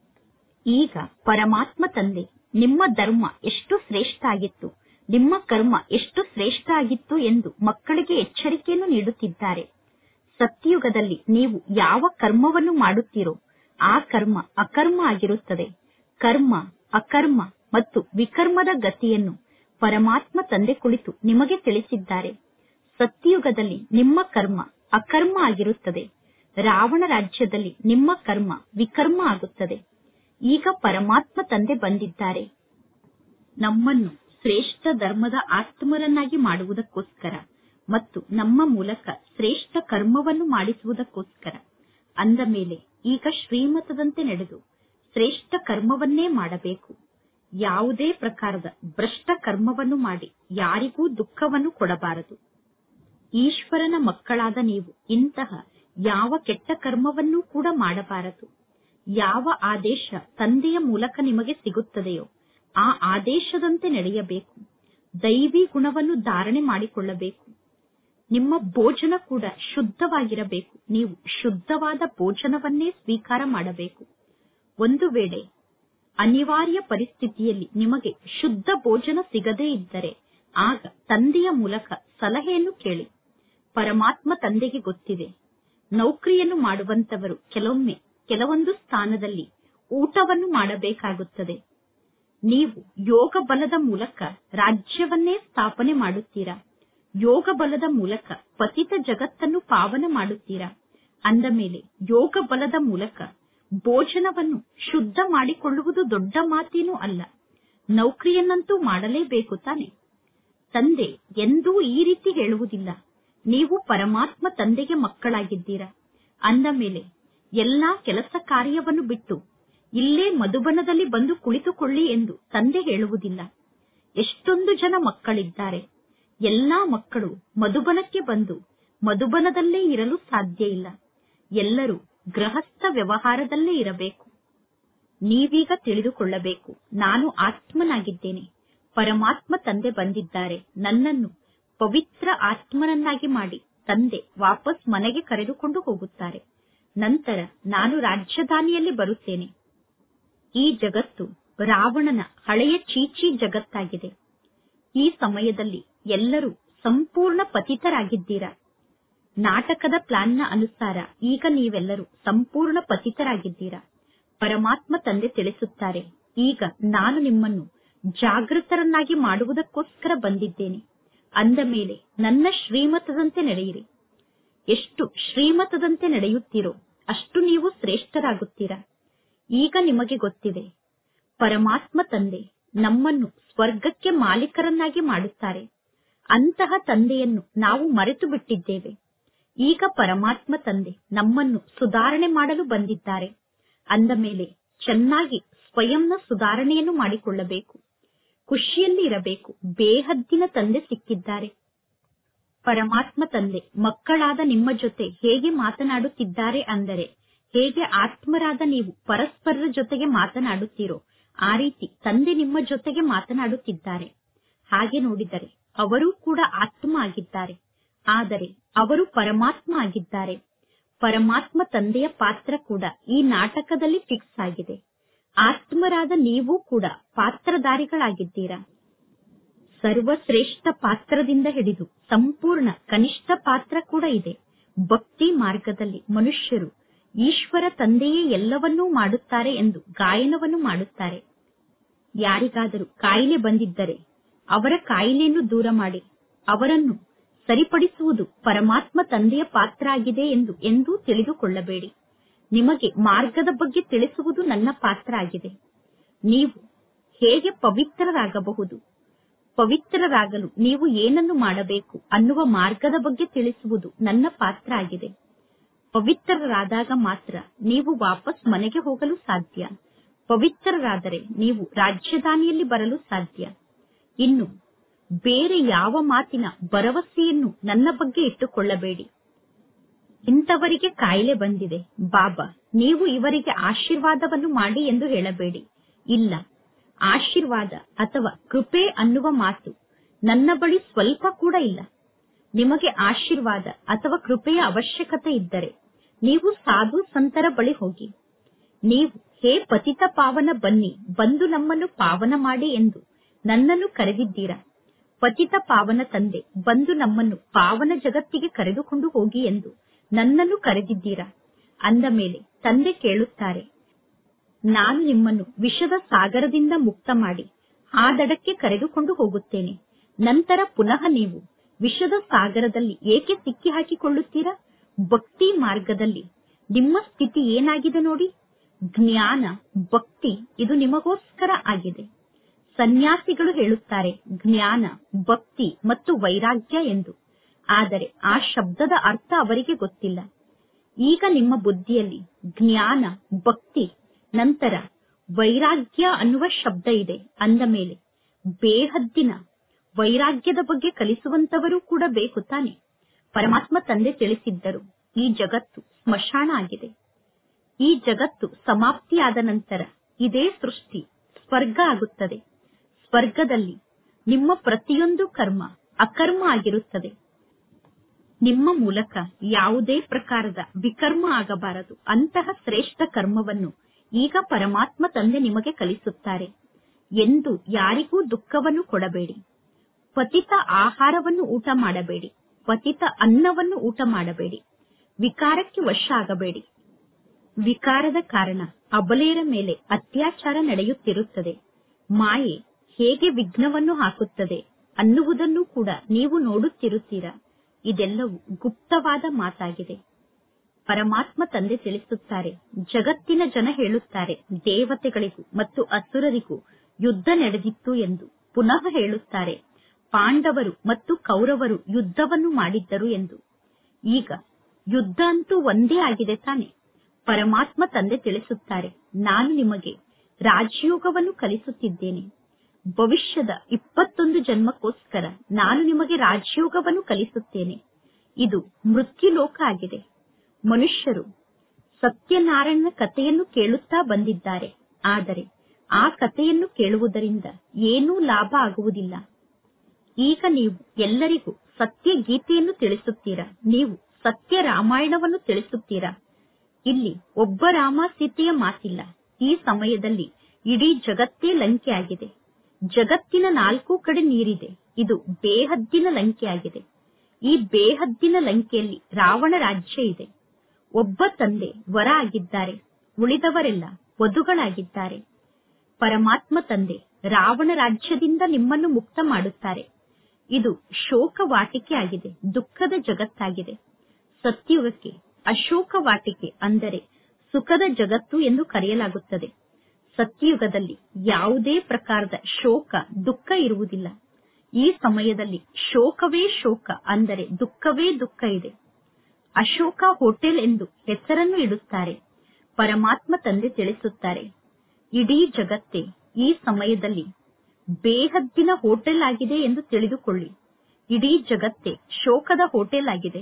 ಈಗ ಪರಮಾತ್ಮ ತಂದೆ ನಿಮ್ಮ ಧರ್ಮ ಎಷ್ಟು ಶ್ರೇಷ್ಠ ಆಗಿತ್ತು ನಿಮ್ಮ ಕರ್ಮ ಎಷ್ಟು ಶ್ರೇಷ್ಠ ಆಗಿತ್ತು ಎಂದು ಮಕ್ಕಳಿಗೆ ಎಚ್ಚರಿಕೆಯನ್ನು ನೀಡುತ್ತಿದ್ದಾರೆ ಸತ್ಯಯುಗದಲ್ಲಿ ನೀವು ಯಾವ ಕರ್ಮವನ್ನು ಮಾಡುತ್ತೀರೋ ಆ ಕರ್ಮ ಅಕರ್ಮ ಆಗಿರುತ್ತದೆ ಕರ್ಮ ಅಕರ್ಮ ಮತ್ತು ವಿಕರ್ಮದ ಗತಿಯನ್ನು ಪರಮಾತ್ಮ ತಂದೆ ಕುಳಿತು ನಿಮಗೆ ತಿಳಿಸಿದ್ದಾರೆ ಸತ್ಯಯುಗದಲ್ಲಿ ನಿಮ್ಮ ಕರ್ಮ ಅಕರ್ಮ ಆಗಿರುತ್ತದೆ ರಾವಣ ರಾಜ್ಯದಲ್ಲಿ ನಿಮ್ಮ ಕರ್ಮ ವಿಕರ್ಮ ಆಗುತ್ತದೆ ಈಗ ಪರಮಾತ್ಮ ತಂದೆ ಬಂದಿದ್ದಾರೆ ನಮ್ಮನ್ನು ಶ್ರೇಷ್ಠ ಧರ್ಮದ ಆತ್ಮರನ್ನಾಗಿ ಮಾಡುವುದಕ್ಕೋಸ್ಕರ ಮತ್ತು ನಮ್ಮ ಮೂಲಕ ಶ್ರೇಷ್ಠ ಕರ್ಮವನ್ನು ಮಾಡಿಸುವುದಕ್ಕೋಸ್ಕರ ಅಂದ ಮೇಲೆ ಈಗ ಶ್ರೀಮತದಂತೆ ನಡೆದು ಶ್ರೇಷ್ಠ ಕರ್ಮವನ್ನೇ ಮಾಡಬೇಕು ಯಾವುದೇ ಪ್ರಕಾರದ ಭ್ರಷ್ಟ ಕರ್ಮವನ್ನು ಮಾಡಿ ಯಾರಿಗೂ ದುಃಖವನ್ನು ಕೊಡಬಾರದು ಈಶ್ವರನ ಮಕ್ಕಳಾದ ನೀವು ಇಂತಹ ಯಾವ ಕೆಟ್ಟ ಕರ್ಮವನ್ನೂ ಕೂಡ ಮಾಡಬಾರದು ಯಾವ ಆದೇಶ ತಂದೆಯ ಮೂಲಕ ನಿಮಗೆ ಸಿಗುತ್ತದೆಯೋ ಆ ಆದೇಶದಂತೆ ನಡೆಯಬೇಕು ದೈವಿ ಗುಣವನ್ನು ಧಾರಣೆ ಮಾಡಿಕೊಳ್ಳಬೇಕು ನಿಮ್ಮ ಭೋಜನ ಕೂಡ ಶುದ್ಧವಾಗಿರಬೇಕು ನೀವು ಶುದ್ಧವಾದ ಭೋಜನವನ್ನೇ ಸ್ವೀಕಾರ ಮಾಡಬೇಕು ಒಂದು ವೇಳೆ ಅನಿವಾರ್ಯ ಪರಿಸ್ಥಿತಿಯಲ್ಲಿ ನಿಮಗೆ ಶುದ್ಧ ಭೋಜನ ಸಿಗದೇ ಇದ್ದರೆ ಆಗ ತಂದೆಯ ಮೂಲಕ ಸಲಹೆಯನ್ನು ಕೇಳಿ ಪರಮಾತ್ಮ ತಂದೆಗೆ ಗೊತ್ತಿದೆ ನೌಕರಿಯನ್ನು ಮಾಡುವಂತವರು ಕೆಲವೊಮ್ಮೆ ಕೆಲವೊಂದು ಸ್ಥಾನದಲ್ಲಿ ಊಟವನ್ನು ಮಾಡಬೇಕಾಗುತ್ತದೆ ನೀವು ಯೋಗ ಬಲದ ಮೂಲಕ ರಾಜ್ಯವನ್ನೇ ಸ್ಥಾಪನೆ ಮಾಡುತ್ತೀರಾ ಯೋಗ ಬಲದ ಮೂಲಕ ಪತಿತ ಜಗತ್ತನ್ನು ಪಾವನ ಮಾಡುತ್ತೀರಾ ಅಂದ ಮೇಲೆ ಯೋಗ ಬಲದ ಮೂಲಕ ಭೋಜನವನ್ನು ಶುದ್ಧ ಮಾಡಿಕೊಳ್ಳುವುದು ದೊಡ್ಡ ಮಾತೇನೂ ಅಲ್ಲ ನೌಕರಿಯನ್ನಂತೂ ಮಾಡಲೇಬೇಕು ತಾನೆ ತಂದೆ ಎಂದೂ ಈ ರೀತಿ ಹೇಳುವುದಿಲ್ಲ ನೀವು ಪರಮಾತ್ಮ ತಂದೆಗೆ ಮಕ್ಕಳಾಗಿದ್ದೀರಾ ಅಂದ ಮೇಲೆ ಎಲ್ಲಾ ಕೆಲಸ ಕಾರ್ಯವನ್ನು ಬಿಟ್ಟು ಇಲ್ಲೇ ಮಧುಬನದಲ್ಲಿ ಬಂದು ಕುಳಿತುಕೊಳ್ಳಿ ಎಂದು ತಂದೆ ಹೇಳುವುದಿಲ್ಲ ಎಷ್ಟೊಂದು ಜನ ಮಕ್ಕಳಿದ್ದಾರೆ ಎಲ್ಲಾ ಮಕ್ಕಳು ಮಧುಬನಕ್ಕೆ ಬಂದು ಮಧುಬನದಲ್ಲೇ ಇರಲು ಸಾಧ್ಯ ಇಲ್ಲ ಎಲ್ಲರೂ ಗೃಹಸ್ಥ ವ್ಯವಹಾರದಲ್ಲೇ ಇರಬೇಕು ನೀವೀಗ ತಿಳಿದುಕೊಳ್ಳಬೇಕು ನಾನು ಆತ್ಮನಾಗಿದ್ದೇನೆ ಪರಮಾತ್ಮ ತಂದೆ ಬಂದಿದ್ದಾರೆ ನನ್ನನ್ನು ಪವಿತ್ರ ಆತ್ಮನನ್ನಾಗಿ ಮಾಡಿ ತಂದೆ ವಾಪಸ್ ಮನೆಗೆ ಕರೆದುಕೊಂಡು ಹೋಗುತ್ತಾರೆ ನಂತರ ನಾನು ರಾಜಧಾನಿಯಲ್ಲಿ ಬರುತ್ತೇನೆ ಈ ಜಗತ್ತು ರಾವಣನ ಹಳೆಯ ಚೀಚಿ ಜಗತ್ತಾಗಿದೆ ಈ ಸಮಯದಲ್ಲಿ ಎಲ್ಲರೂ ಸಂಪೂರ್ಣ ಪತಿತರಾಗಿದ್ದೀರಾ ನಾಟಕದ ಪ್ಲಾನ್ನ ಅನುಸಾರ ಈಗ ನೀವೆಲ್ಲರೂ ಸಂಪೂರ್ಣ ಪತಿತರಾಗಿದ್ದೀರಾ ಪರಮಾತ್ಮ ತಂದೆ ತಿಳಿಸುತ್ತಾರೆ ಈಗ ನಾನು ನಿಮ್ಮನ್ನು ಜಾಗೃತರನ್ನಾಗಿ ಮಾಡುವುದಕ್ಕೋಸ್ಕರ ಬಂದಿದ್ದೇನೆ ಅಂದ ಮೇಲೆ ನನ್ನ ಶ್ರೀಮತದಂತೆ ನಡೆಯಿರಿ ಎಷ್ಟು ಶ್ರೀಮತದಂತೆ ನಡೆಯುತ್ತೀರೋ ಅಷ್ಟು ನೀವು ಶ್ರೇಷ್ಠರಾಗುತ್ತೀರಾ ಈಗ ನಿಮಗೆ ಗೊತ್ತಿದೆ ಪರಮಾತ್ಮ ತಂದೆ ನಮ್ಮನ್ನು ಸ್ವರ್ಗಕ್ಕೆ ಮಾಲೀಕರನ್ನಾಗಿ ಮಾಡುತ್ತಾರೆ ಅಂತಹ ತಂದೆಯನ್ನು ನಾವು ಮರೆತು ಬಿಟ್ಟಿದ್ದೇವೆ ಈಗ ಪರಮಾತ್ಮ ತಂದೆ ನಮ್ಮನ್ನು ಸುಧಾರಣೆ ಮಾಡಲು ಬಂದಿದ್ದಾರೆ ಅಂದ ಮೇಲೆ ಚೆನ್ನಾಗಿ ಸ್ವಯಂನ ಸುಧಾರಣೆಯನ್ನು ಮಾಡಿಕೊಳ್ಳಬೇಕು ಖುಷಿಯಲ್ಲಿ ಇರಬೇಕು ಬೇಹದ್ದಿನ ತಂದೆ ಸಿಕ್ಕಿದ್ದಾರೆ ಪರಮಾತ್ಮ ತಂದೆ ಮಕ್ಕಳಾದ ನಿಮ್ಮ ಜೊತೆ ಹೇಗೆ ಮಾತನಾಡುತ್ತಿದ್ದಾರೆ ಅಂದರೆ ಹೇಗೆ ಆತ್ಮರಾದ ನೀವು ಪರಸ್ಪರರ ಜೊತೆಗೆ ಮಾತನಾಡುತ್ತೀರೋ ಆ ರೀತಿ ತಂದೆ ನಿಮ್ಮ ಜೊತೆಗೆ ಮಾತನಾಡುತ್ತಿದ್ದಾರೆ ಹಾಗೆ ನೋಡಿದರೆ ಅವರೂ ಕೂಡ ಆತ್ಮ ಆಗಿದ್ದಾರೆ ಆದರೆ ಅವರು ಪರಮಾತ್ಮ ಆಗಿದ್ದಾರೆ ಪರಮಾತ್ಮ ತಂದೆಯ ಪಾತ್ರ ಕೂಡ ಈ ನಾಟಕದಲ್ಲಿ ಫಿಕ್ಸ್ ಆಗಿದೆ ಆತ್ಮರಾದ ನೀವು ಕೂಡ ಪಾತ್ರಧಾರಿಗಳಾಗಿದ್ದೀರಾ ಸರ್ವಶ್ರೇಷ್ಠ ಪಾತ್ರದಿಂದ ಹಿಡಿದು ಸಂಪೂರ್ಣ ಕನಿಷ್ಠ ಪಾತ್ರ ಕೂಡ ಇದೆ ಭಕ್ತಿ ಮಾರ್ಗದಲ್ಲಿ ಮನುಷ್ಯರು ಈಶ್ವರ ತಂದೆಯೇ ಎಲ್ಲವನ್ನೂ ಮಾಡುತ್ತಾರೆ ಎಂದು ಗಾಯನವನ್ನು ಮಾಡುತ್ತಾರೆ ಯಾರಿಗಾದರೂ ಕಾಯಿಲೆ ಬಂದಿದ್ದರೆ ಅವರ ಕಾಯಿಲೆಯನ್ನು ದೂರ ಮಾಡಿ ಅವರನ್ನು ಸರಿಪಡಿಸುವುದು ಪರಮಾತ್ಮ ತಂದೆಯ ಪಾತ್ರ ಆಗಿದೆ ಎಂದು ಎಂದೂ ತಿಳಿದುಕೊಳ್ಳಬೇಡಿ ನಿಮಗೆ ಮಾರ್ಗದ ಬಗ್ಗೆ ತಿಳಿಸುವುದು ನನ್ನ ಪಾತ್ರ ಆಗಿದೆ ನೀವು ಹೇಗೆ ಪವಿತ್ರರಾಗಬಹುದು ಪವಿತ್ರರಾಗಲು ನೀವು ಏನನ್ನು ಮಾಡಬೇಕು ಅನ್ನುವ ಮಾರ್ಗದ ಬಗ್ಗೆ ತಿಳಿಸುವುದು ನನ್ನ ಪಾತ್ರ ಆಗಿದೆ ಪವಿತ್ರರಾದಾಗ ಮಾತ್ರ ನೀವು ವಾಪಸ್ ಮನೆಗೆ ಹೋಗಲು ಸಾಧ್ಯ ಪವಿತ್ರರಾದರೆ ನೀವು ರಾಜಧಾನಿಯಲ್ಲಿ ಬರಲು ಸಾಧ್ಯ ಇನ್ನು ಬೇರೆ ಯಾವ ಮಾತಿನ ಭರವಸೆಯನ್ನು ನನ್ನ ಬಗ್ಗೆ ಇಟ್ಟುಕೊಳ್ಳಬೇಡಿ ಇಂಥವರಿಗೆ ಕಾಯಿಲೆ ಬಂದಿದೆ ಬಾಬಾ ನೀವು ಇವರಿಗೆ ಆಶೀರ್ವಾದವನ್ನು ಮಾಡಿ ಎಂದು ಹೇಳಬೇಡಿ ಇಲ್ಲ ಆಶೀರ್ವಾದ ಅಥವಾ ಕೃಪೆ ಅನ್ನುವ ಮಾತು ನನ್ನ ಬಳಿ ಸ್ವಲ್ಪ ಕೂಡ ಇಲ್ಲ ನಿಮಗೆ ಆಶೀರ್ವಾದ ಅಥವಾ ಕೃಪೆಯ ಅವಶ್ಯಕತೆ ಇದ್ದರೆ ನೀವು ಸಾಧು ಸಂತರ ಬಳಿ ಹೋಗಿ ನೀವು ಹೇ ಪತಿತ ಪಾವನ ಬನ್ನಿ ಬಂದು ನಮ್ಮನ್ನು ಪಾವನ ಮಾಡಿ ಎಂದು ನನ್ನನ್ನು ಕರೆದಿದ್ದೀರಾ ಪತಿತ ಪಾವನ ತಂದೆ ಬಂದು ನಮ್ಮನ್ನು ಪಾವನ ಜಗತ್ತಿಗೆ ಕರೆದುಕೊಂಡು ಹೋಗಿ ಎಂದು ನನ್ನನ್ನು ಕರೆದಿದ್ದೀರಾ ಅಂದ ಮೇಲೆ ತಂದೆ ಕೇಳುತ್ತಾರೆ ನಾನು ನಿಮ್ಮನ್ನು ವಿಷದ ಸಾಗರದಿಂದ ಮುಕ್ತ ಮಾಡಿ ಆ ದಡಕ್ಕೆ ಕರೆದುಕೊಂಡು ಹೋಗುತ್ತೇನೆ ನಂತರ ಪುನಃ ನೀವು ವಿಷದ ಸಾಗರದಲ್ಲಿ ಏಕೆ ಸಿಕ್ಕಿ ಹಾಕಿಕೊಳ್ಳುತ್ತೀರಾ ಭಕ್ತಿ ಮಾರ್ಗದಲ್ಲಿ ನಿಮ್ಮ ಸ್ಥಿತಿ ಏನಾಗಿದೆ ನೋಡಿ ಜ್ಞಾನ ಭಕ್ತಿ ಇದು ನಿಮಗೋಸ್ಕರ ಆಗಿದೆ ಸನ್ಯಾಸಿಗಳು ಹೇಳುತ್ತಾರೆ ಜ್ಞಾನ ಭಕ್ತಿ ಮತ್ತು ವೈರಾಗ್ಯ ಎಂದು ಆದರೆ ಆ ಶಬ್ದದ ಅರ್ಥ ಅವರಿಗೆ ಗೊತ್ತಿಲ್ಲ ಈಗ ನಿಮ್ಮ ಬುದ್ಧಿಯಲ್ಲಿ ಜ್ಞಾನ ಭಕ್ತಿ ನಂತರ ವೈರಾಗ್ಯ ಅನ್ನುವ ಶಬ್ದ ಇದೆ ಅಂದ ಮೇಲೆ ಬೇಹದ್ದಿನ ವೈರಾಗ್ಯದ ಬಗ್ಗೆ ಕಲಿಸುವಂತವರು ಕೂಡ ಬೇಕು ತಾನೆ ಪರಮಾತ್ಮ ತಂದೆ ತಿಳಿಸಿದ್ದರು ಈ ಜಗತ್ತು ಸ್ಮಶಾನ ಆಗಿದೆ ಈ ಜಗತ್ತು ಸಮಾಪ್ತಿಯಾದ ನಂತರ ಇದೇ ಸೃಷ್ಟಿ ಸ್ವರ್ಗ ಆಗುತ್ತದೆ ಸ್ವರ್ಗದಲ್ಲಿ ನಿಮ್ಮ ಪ್ರತಿಯೊಂದು ಕರ್ಮ ಅಕರ್ಮ ಆಗಿರುತ್ತದೆ ನಿಮ್ಮ ಮೂಲಕ ಯಾವುದೇ ಪ್ರಕಾರದ ವಿಕರ್ಮ ಆಗಬಾರದು ಅಂತಹ ಶ್ರೇಷ್ಠ ಕರ್ಮವನ್ನು ಈಗ ಪರಮಾತ್ಮ ತಂದೆ ನಿಮಗೆ ಕಲಿಸುತ್ತಾರೆ ಎಂದು ಯಾರಿಗೂ ದುಃಖವನ್ನು ಕೊಡಬೇಡಿ ಪತಿತ ಆಹಾರವನ್ನು ಊಟ ಮಾಡಬೇಡಿ ಪತಿತ ಅನ್ನವನ್ನು ಊಟ ಮಾಡಬೇಡಿ ವಿಕಾರಕ್ಕೆ ವಶ ಆಗಬೇಡಿ ವಿಕಾರದ ಕಾರಣ ಅಬಲೆಯರ ಮೇಲೆ ಅತ್ಯಾಚಾರ ನಡೆಯುತ್ತಿರುತ್ತದೆ ಮಾಯೆ ಹೇಗೆ ವಿಘ್ನವನ್ನು ಹಾಕುತ್ತದೆ ಅನ್ನುವುದನ್ನು ಕೂಡ ನೀವು ನೋಡುತ್ತಿರುತ್ತೀರಾ ಇದೆಲ್ಲವೂ ಗುಪ್ತವಾದ ಮಾತಾಗಿದೆ ಪರಮಾತ್ಮ ತಂದೆ ತಿಳಿಸುತ್ತಾರೆ ಜಗತ್ತಿನ ಜನ ಹೇಳುತ್ತಾರೆ ದೇವತೆಗಳಿಗೂ ಮತ್ತು ಅಸುರರಿಗೂ ಯುದ್ಧ ನಡೆದಿತ್ತು ಎಂದು ಪುನಃ ಹೇಳುತ್ತಾರೆ ಪಾಂಡವರು ಮತ್ತು ಕೌರವರು ಯುದ್ಧವನ್ನು ಮಾಡಿದ್ದರು ಎಂದು ಈಗ ಯುದ್ಧ ಅಂತೂ ಒಂದೇ ಆಗಿದೆ ತಾನೆ ಪರಮಾತ್ಮ ತಂದೆ ತಿಳಿಸುತ್ತಾರೆ ನಾನು ನಿಮಗೆ ರಾಜಯೋಗವನ್ನು ಕಲಿಸುತ್ತಿದ್ದೇನೆ ಭವಿಷ್ಯದ ಇಪ್ಪತ್ತೊಂದು ಜನ್ಮಕ್ಕೋಸ್ಕರ ನಾನು ನಿಮಗೆ ರಾಜಯೋಗವನ್ನು ಕಲಿಸುತ್ತೇನೆ ಇದು ಮೃತ್ಯುಲೋಕ ಆಗಿದೆ ಮನುಷ್ಯರು ಸತ್ಯನಾರಾಯಣನ ಕಥೆಯನ್ನು ಕೇಳುತ್ತಾ ಬಂದಿದ್ದಾರೆ ಆದರೆ ಆ ಕಥೆಯನ್ನು ಕೇಳುವುದರಿಂದ ಏನೂ ಲಾಭ ಆಗುವುದಿಲ್ಲ ಈಗ ನೀವು ಎಲ್ಲರಿಗೂ ಸತ್ಯ ಗೀತೆಯನ್ನು ತಿಳಿಸುತ್ತೀರಾ ನೀವು ಸತ್ಯ ರಾಮಾಯಣವನ್ನು ತಿಳಿಸುತ್ತೀರಾ ಇಲ್ಲಿ ಒಬ್ಬ ರಾಮ ಸೀತೆಯ ಮಾತಿಲ್ಲ ಈ ಸಮಯದಲ್ಲಿ ಇಡೀ ಜಗತ್ತೇ ಲಂಕೆ ಆಗಿದೆ ಜಗತ್ತಿನ ನಾಲ್ಕು ಕಡೆ ನೀರಿದೆ ಇದು ಬೇಹದ್ದಿನ ಲಂಕೆಯಾಗಿದೆ ಈ ಬೇಹದ್ದಿನ ಲಂಕೆಯಲ್ಲಿ ರಾವಣ ರಾಜ್ಯ ಇದೆ ಒಬ್ಬ ತಂದೆ ವರ ಆಗಿದ್ದಾರೆ ಉಳಿದವರೆಲ್ಲ ವಧುಗಳಾಗಿದ್ದಾರೆ ಪರಮಾತ್ಮ ತಂದೆ ರಾವಣ ರಾಜ್ಯದಿಂದ ನಿಮ್ಮನ್ನು ಮುಕ್ತ ಮಾಡುತ್ತಾರೆ ಇದು ಶೋಕ ವಾಟಿಕೆ ಆಗಿದೆ ದುಃಖದ ಜಗತ್ತಾಗಿದೆ ಸತ್ಯುಗಕ್ಕೆ ಅಶೋಕ ವಾಟಿಕೆ ಅಂದರೆ ಸುಖದ ಜಗತ್ತು ಎಂದು ಕರೆಯಲಾಗುತ್ತದೆ ಸತ್ಯಯುಗದಲ್ಲಿ ಯಾವುದೇ ಪ್ರಕಾರದ ಶೋಕ ದುಃಖ ಇರುವುದಿಲ್ಲ ಈ ಸಮಯದಲ್ಲಿ ಶೋಕವೇ ಶೋಕ ಅಂದರೆ ದುಃಖವೇ ದುಃಖ ಇದೆ ಅಶೋಕ ಹೋಟೆಲ್ ಎಂದು ಹೆಸರನ್ನು ಇಡುತ್ತಾರೆ ಪರಮಾತ್ಮ ತಂದೆ ತಿಳಿಸುತ್ತಾರೆ ಇಡೀ ಜಗತ್ತೇ ಈ ಸಮಯದಲ್ಲಿ ಬೇಹದ್ದಿನ ಹೋಟೆಲ್ ಆಗಿದೆ ಎಂದು ತಿಳಿದುಕೊಳ್ಳಿ ಇಡೀ ಜಗತ್ತೇ ಶೋಕದ ಹೋಟೆಲ್ ಆಗಿದೆ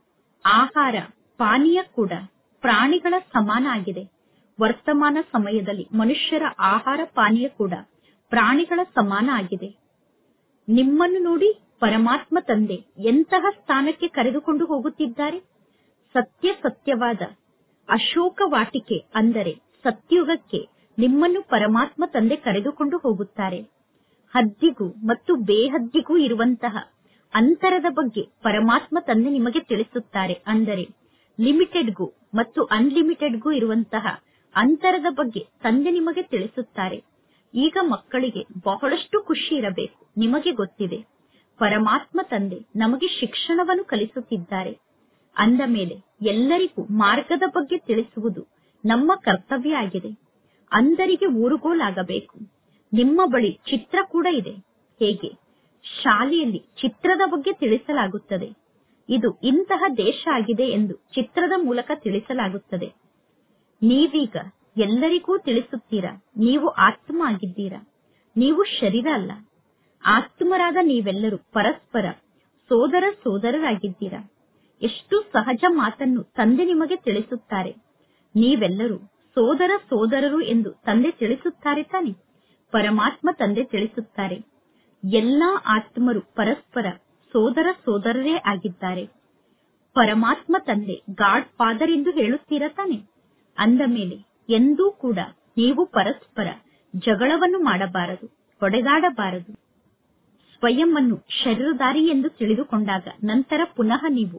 ಆಹಾರ ಪಾನೀಯ ಕೂಡ ಪ್ರಾಣಿಗಳ ಸಮಾನ ಆಗಿದೆ ವರ್ತಮಾನ ಸಮಯದಲ್ಲಿ ಮನುಷ್ಯರ ಆಹಾರ ಪಾನೀಯ ಕೂಡ ಪ್ರಾಣಿಗಳ ಸಮಾನ ಆಗಿದೆ ನಿಮ್ಮನ್ನು ನೋಡಿ ಪರಮಾತ್ಮ ತಂದೆ ಎಂತಹ ಸ್ಥಾನಕ್ಕೆ ಕರೆದುಕೊಂಡು ಹೋಗುತ್ತಿದ್ದಾರೆ ಸತ್ಯ ಸತ್ಯವಾದ ಅಶೋಕ ವಾಟಿಕೆ ಅಂದರೆ ಸತ್ಯುಗಕ್ಕೆ ನಿಮ್ಮನ್ನು ಪರಮಾತ್ಮ ತಂದೆ ಕರೆದುಕೊಂಡು ಹೋಗುತ್ತಾರೆ ಹದ್ದಿಗೂ ಮತ್ತು ಬೇಹದ್ದಿಗೂ ಇರುವಂತಹ ಅಂತರದ ಬಗ್ಗೆ ಪರಮಾತ್ಮ ತಂದೆ ನಿಮಗೆ ತಿಳಿಸುತ್ತಾರೆ ಅಂದರೆ ಲಿಮಿಟೆಡ್ಗೂ ಮತ್ತು ಅನ್ಲಿಮಿಟೆಡ್ಗೂ ಇರುವಂತಹ ಅಂತರದ ಬಗ್ಗೆ ತಂದೆ ನಿಮಗೆ ತಿಳಿಸುತ್ತಾರೆ ಈಗ ಮಕ್ಕಳಿಗೆ ಬಹಳಷ್ಟು ಖುಷಿ ಇರಬೇಕು ನಿಮಗೆ ಗೊತ್ತಿದೆ ಪರಮಾತ್ಮ ತಂದೆ ನಮಗೆ ಶಿಕ್ಷಣವನ್ನು ಕಲಿಸುತ್ತಿದ್ದಾರೆ ಅಂದ ಮೇಲೆ ಎಲ್ಲರಿಗೂ ಮಾರ್ಗದ ಬಗ್ಗೆ ತಿಳಿಸುವುದು ನಮ್ಮ ಕರ್ತವ್ಯ ಆಗಿದೆ ಅಂದರಿಗೆ ಊರುಗೋಲಾಗಬೇಕು ನಿಮ್ಮ ಬಳಿ ಚಿತ್ರ ಕೂಡ ಇದೆ ಹೇಗೆ ಶಾಲೆಯಲ್ಲಿ ಚಿತ್ರದ ಬಗ್ಗೆ ತಿಳಿಸಲಾಗುತ್ತದೆ ಇದು ಇಂತಹ ದೇಶ ಆಗಿದೆ ಎಂದು ಚಿತ್ರದ ಮೂಲಕ ತಿಳಿಸಲಾಗುತ್ತದೆ ನೀವೀಗ ಎಲ್ಲರಿಗೂ ತಿಳಿಸುತ್ತೀರಾ ನೀವು ಆತ್ಮ ಆಗಿದ್ದೀರಾ ನೀವು ಶರೀರ ಅಲ್ಲ ಆತ್ಮರಾದ ನೀವೆಲ್ಲರೂ ಪರಸ್ಪರ ಸೋದರ ಸೋದರರಾಗಿದ್ದೀರಾ ಎಷ್ಟು ಸಹಜ ಮಾತನ್ನು ತಂದೆ ನಿಮಗೆ ತಿಳಿಸುತ್ತಾರೆ ನೀವೆಲ್ಲರೂ ಸೋದರ ಸೋದರರು ಎಂದು ತಂದೆ ತಿಳಿಸುತ್ತಾರೆ ತಾನೆ ಪರಮಾತ್ಮ ತಂದೆ ತಿಳಿಸುತ್ತಾರೆ ಎಲ್ಲಾ ಆತ್ಮರು ಪರಸ್ಪರ ಸೋದರ ಸೋದರರೇ ಆಗಿದ್ದಾರೆ ಪರಮಾತ್ಮ ತಂದೆ ಗಾಡ್ ಫಾದರ್ ಎಂದು ಹೇಳುತ್ತೀರಾ ತಾನೆ ಅಂದ ಮೇಲೆ ಎಂದೂ ಕೂಡ ನೀವು ಪರಸ್ಪರ ಜಗಳವನ್ನು ಮಾಡಬಾರದು ಹೊಡೆದಾಡಬಾರದು ಸ್ವಯಂ ಅನ್ನು ಶರೀರಧಾರಿ ಎಂದು ತಿಳಿದುಕೊಂಡಾಗ ನಂತರ ಪುನಃ ನೀವು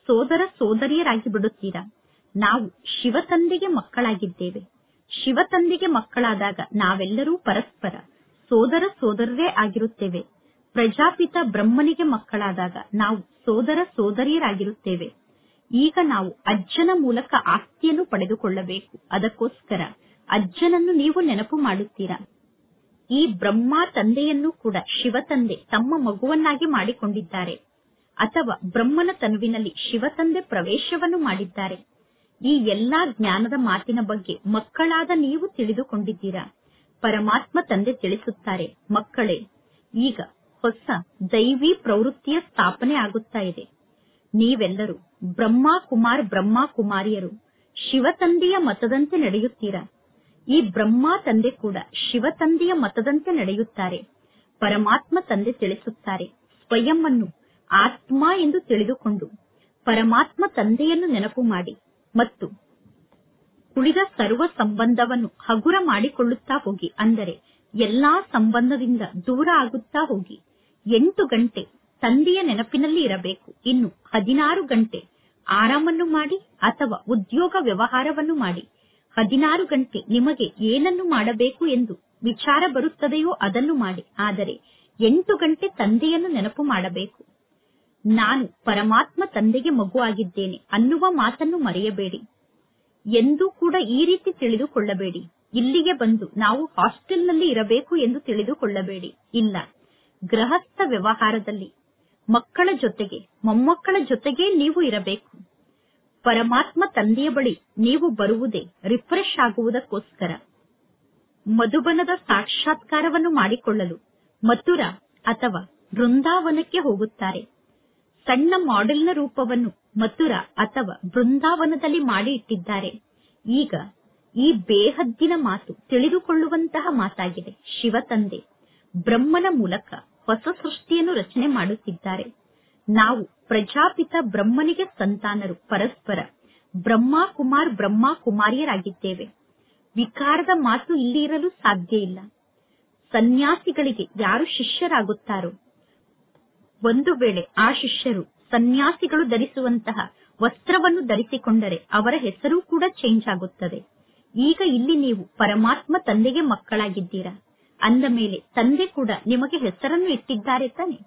ಸೋದರ ಸೋದರಿಯರಾಗಿ ಬಿಡುತ್ತೀರಾ ನಾವು ಶಿವ ತಂದೆಗೆ ಮಕ್ಕಳಾಗಿದ್ದೇವೆ ಶಿವ ತಂದೆಗೆ ಮಕ್ಕಳಾದಾಗ ನಾವೆಲ್ಲರೂ ಪರಸ್ಪರ ಸೋದರ ಸೋದರರೇ ಆಗಿರುತ್ತೇವೆ ಪ್ರಜಾಪಿತ ಬ್ರಹ್ಮನಿಗೆ ಮಕ್ಕಳಾದಾಗ ನಾವು ಸೋದರ ಸೋದರಿಯರಾಗಿರುತ್ತೇವೆ ಈಗ ನಾವು ಅಜ್ಜನ ಮೂಲಕ ಆಸ್ತಿಯನ್ನು ಪಡೆದುಕೊಳ್ಳಬೇಕು ಅದಕ್ಕೋಸ್ಕರ ಅಜ್ಜನನ್ನು ನೀವು ನೆನಪು ಮಾಡುತ್ತೀರಾ ಈ ಬ್ರಹ್ಮ ತಂದೆಯನ್ನು ಕೂಡ ಶಿವ ತಂದೆ ತಮ್ಮ ಮಗುವನ್ನಾಗಿ ಮಾಡಿಕೊಂಡಿದ್ದಾರೆ ಅಥವಾ ಬ್ರಹ್ಮನ ತನುವಿನಲ್ಲಿ ಶಿವ ತಂದೆ ಪ್ರವೇಶವನ್ನು ಮಾಡಿದ್ದಾರೆ ಈ ಎಲ್ಲಾ ಜ್ಞಾನದ ಮಾತಿನ ಬಗ್ಗೆ ಮಕ್ಕಳಾದ ನೀವು ತಿಳಿದುಕೊಂಡಿದ್ದೀರಾ ಪರಮಾತ್ಮ ತಂದೆ ತಿಳಿಸುತ್ತಾರೆ ಮಕ್ಕಳೇ ಈಗ ಹೊಸ ದೈವಿ ಪ್ರವೃತ್ತಿಯ ಸ್ಥಾಪನೆ ಆಗುತ್ತಾ ಇದೆ ನೀವೆಲ್ಲರೂ ಬ್ರಹ್ಮ ಕುಮಾರ್ ಬ್ರಹ್ಮ ಕುಮಾರಿಯರು ಶಿವ ತಂದೆಯ ಮತದಂತೆ ನಡೆಯುತ್ತೀರಾ ಈ ಬ್ರಹ್ಮ ತಂದೆ ಕೂಡ ಶಿವ ತಂದೆಯ ಮತದಂತೆ ನಡೆಯುತ್ತಾರೆ ಪರಮಾತ್ಮ ತಂದೆ ತಿಳಿಸುತ್ತಾರೆ ಸ್ವಯಂ ಅನ್ನು ಆತ್ಮ ಎಂದು ತಿಳಿದುಕೊಂಡು ಪರಮಾತ್ಮ ತಂದೆಯನ್ನು ನೆನಪು ಮಾಡಿ ಮತ್ತು ಉಳಿದ ಸರ್ವ ಸಂಬಂಧವನ್ನು ಹಗುರ ಮಾಡಿಕೊಳ್ಳುತ್ತಾ ಹೋಗಿ ಅಂದರೆ ಎಲ್ಲಾ ಸಂಬಂಧದಿಂದ ದೂರ ಆಗುತ್ತಾ ಹೋಗಿ ಎಂಟು ಗಂಟೆ ತಂದೆಯ ನೆನಪಿನಲ್ಲಿ ಇರಬೇಕು ಇನ್ನು ಹದಿನಾರು ಗಂಟೆ ಆರಾಮನ್ನು ಮಾಡಿ ಅಥವಾ ಉದ್ಯೋಗ ವ್ಯವಹಾರವನ್ನು ಮಾಡಿ ಹದಿನಾರು ಗಂಟೆ ನಿಮಗೆ ಏನನ್ನು ಮಾಡಬೇಕು ಎಂದು ವಿಚಾರ ಬರುತ್ತದೆಯೋ ಅದನ್ನು ಮಾಡಿ ಆದರೆ ಎಂಟು ಗಂಟೆ ತಂದೆಯನ್ನು ನೆನಪು ಮಾಡಬೇಕು ನಾನು ಪರಮಾತ್ಮ ತಂದೆಗೆ ಮಗುವಾಗಿದ್ದೇನೆ ಅನ್ನುವ ಮಾತನ್ನು ಮರೆಯಬೇಡಿ ಎಂದೂ ಕೂಡ ಈ ರೀತಿ ತಿಳಿದುಕೊಳ್ಳಬೇಡಿ ಇಲ್ಲಿಗೆ ಬಂದು ನಾವು ಹಾಸ್ಟೆಲ್ನಲ್ಲಿ ಇರಬೇಕು ಎಂದು ತಿಳಿದುಕೊಳ್ಳಬೇಡಿ ಇಲ್ಲ ಗೃಹಸ್ಥ ವ್ಯವಹಾರದಲ್ಲಿ ಮಕ್ಕಳ ಜೊತೆಗೆ ಮೊಮ್ಮಕ್ಕಳ ಜೊತೆಗೆ ನೀವು ಇರಬೇಕು ಪರಮಾತ್ಮ ತಂದೆಯ ಬಳಿ ನೀವು ಬರುವುದೇ ರಿಫ್ರೆಶ್ ಆಗುವುದಕ್ಕೋಸ್ಕರ ಮಧುಬನದ ಸಾಕ್ಷಾತ್ಕಾರವನ್ನು ಮಾಡಿಕೊಳ್ಳಲು ಮಥುರಾ ಅಥವಾ ಬೃಂದಾವನಕ್ಕೆ ಹೋಗುತ್ತಾರೆ ಸಣ್ಣ ಮಾಡೆಲ್ನ ರೂಪವನ್ನು ಮಥುರಾ ಅಥವಾ ಬೃಂದಾವನದಲ್ಲಿ ಮಾಡಿ ಇಟ್ಟಿದ್ದಾರೆ ಈಗ ಈ ಬೇಹದ್ದಿನ ಮಾತು ತಿಳಿದುಕೊಳ್ಳುವಂತಹ ಮಾತಾಗಿದೆ ಶಿವ ತಂದೆ ಬ್ರಹ್ಮನ ಮೂಲಕ ಹೊಸ ಸೃಷ್ಟಿಯನ್ನು ರಚನೆ ಮಾಡುತ್ತಿದ್ದಾರೆ ನಾವು ಪ್ರಜಾಪಿತ ಬ್ರಹ್ಮನಿಗೆ ಸಂತಾನರು ಪರಸ್ಪರ ಬ್ರಹ್ಮ ಕುಮಾರ್ ಬ್ರಹ್ಮ ಕುಮಾರಿಯರಾಗಿದ್ದೇವೆ ವಿಕಾರದ ಮಾತು ಇಲ್ಲಿ ಇರಲು ಸಾಧ್ಯ ಇಲ್ಲ ಸನ್ಯಾಸಿಗಳಿಗೆ ಯಾರು ಶಿಷ್ಯರಾಗುತ್ತಾರೋ ಒಂದು ವೇಳೆ ಆ ಶಿಷ್ಯರು ಸನ್ಯಾಸಿಗಳು ಧರಿಸುವಂತಹ ವಸ್ತ್ರವನ್ನು ಧರಿಸಿಕೊಂಡರೆ ಅವರ ಹೆಸರು ಕೂಡ ಚೇಂಜ್ ಆಗುತ್ತದೆ ಈಗ ಇಲ್ಲಿ ನೀವು ಪರಮಾತ್ಮ ತಂದೆಗೆ ಮಕ್ಕಳಾಗಿದ್ದೀರಾ ಅಂದ ಮೇಲೆ ತಂದೆ ಕೂಡ ನಿಮಗೆ ಹೆಸರನ್ನು ಇಟ್ಟಿದ್ದಾರೆ ತಾನೆ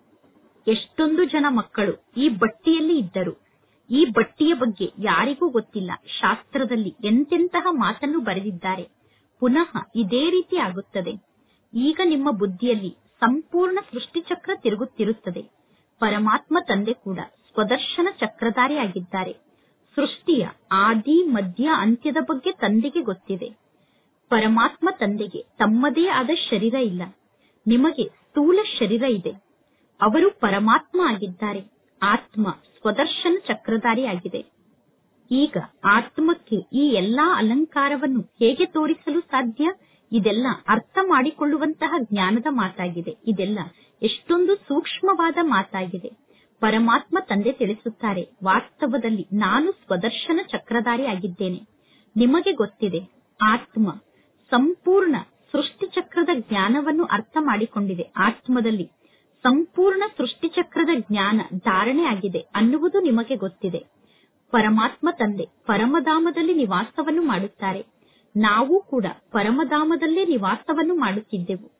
ಎಷ್ಟೊಂದು ಜನ ಮಕ್ಕಳು ಈ ಬಟ್ಟಿಯಲ್ಲಿ ಇದ್ದರು ಈ ಬಟ್ಟಿಯ ಬಗ್ಗೆ ಯಾರಿಗೂ ಗೊತ್ತಿಲ್ಲ ಶಾಸ್ತ್ರದಲ್ಲಿ ಎಂತೆಂತಹ ಮಾತನ್ನು ಬರೆದಿದ್ದಾರೆ ಪುನಃ ಇದೇ ರೀತಿ ಆಗುತ್ತದೆ ಈಗ ನಿಮ್ಮ ಬುದ್ಧಿಯಲ್ಲಿ ಸಂಪೂರ್ಣ ಸೃಷ್ಟಿಚಕ್ರ ತಿರುಗುತ್ತಿರುತ್ತದೆ ಪರಮಾತ್ಮ ತಂದೆ ಕೂಡ ಸ್ವದರ್ಶನ ಚಕ್ರಧಾರಿಯಾಗಿದ್ದಾರೆ ಸೃಷ್ಟಿಯ ಆದಿ ಮಧ್ಯ ಅಂತ್ಯದ ಬಗ್ಗೆ ತಂದೆಗೆ ಗೊತ್ತಿದೆ ಪರಮಾತ್ಮ ತಂದೆಗೆ ತಮ್ಮದೇ ಆದ ಶರೀರ ಇಲ್ಲ ನಿಮಗೆ ಸ್ಥೂಲ ಶರೀರ ಇದೆ ಅವರು ಪರಮಾತ್ಮ ಆಗಿದ್ದಾರೆ ಆತ್ಮ ಸ್ವದರ್ಶನ ಚಕ್ರಧಾರಿಯಾಗಿದೆ ಈಗ ಆತ್ಮಕ್ಕೆ ಈ ಎಲ್ಲಾ ಅಲಂಕಾರವನ್ನು ಹೇಗೆ ತೋರಿಸಲು ಸಾಧ್ಯ ಇದೆಲ್ಲ ಅರ್ಥ ಮಾಡಿಕೊಳ್ಳುವಂತಹ ಜ್ಞಾನದ ಮಾತಾಗಿದೆ ಇದೆಲ್ಲ ಎಷ್ಟೊಂದು ಸೂಕ್ಷ್ಮವಾದ ಮಾತಾಗಿದೆ ಪರಮಾತ್ಮ ತಂದೆ ತಿಳಿಸುತ್ತಾರೆ ವಾಸ್ತವದಲ್ಲಿ ನಾನು ಸ್ವದರ್ಶನ ಚಕ್ರಧಾರಿ ಆಗಿದ್ದೇನೆ ನಿಮಗೆ ಗೊತ್ತಿದೆ ಆತ್ಮ ಸಂಪೂರ್ಣ ಸೃಷ್ಟಿ ಚಕ್ರದ ಜ್ಞಾನವನ್ನು ಅರ್ಥ ಮಾಡಿಕೊಂಡಿದೆ ಆತ್ಮದಲ್ಲಿ ಸಂಪೂರ್ಣ ಸೃಷ್ಟಿ ಚಕ್ರದ ಜ್ಞಾನ ಧಾರಣೆ ಆಗಿದೆ ಅನ್ನುವುದು ನಿಮಗೆ ಗೊತ್ತಿದೆ ಪರಮಾತ್ಮ ತಂದೆ ಪರಮಧಾಮದಲ್ಲಿ ನಿವಾಸವನ್ನು ಮಾಡುತ್ತಾರೆ ನಾವು ಕೂಡ ಪರಮಧಾಮದಲ್ಲೇ ನಿವಾಸವನ್ನು ಮಾಡುತ್ತಿದ್ದೆವು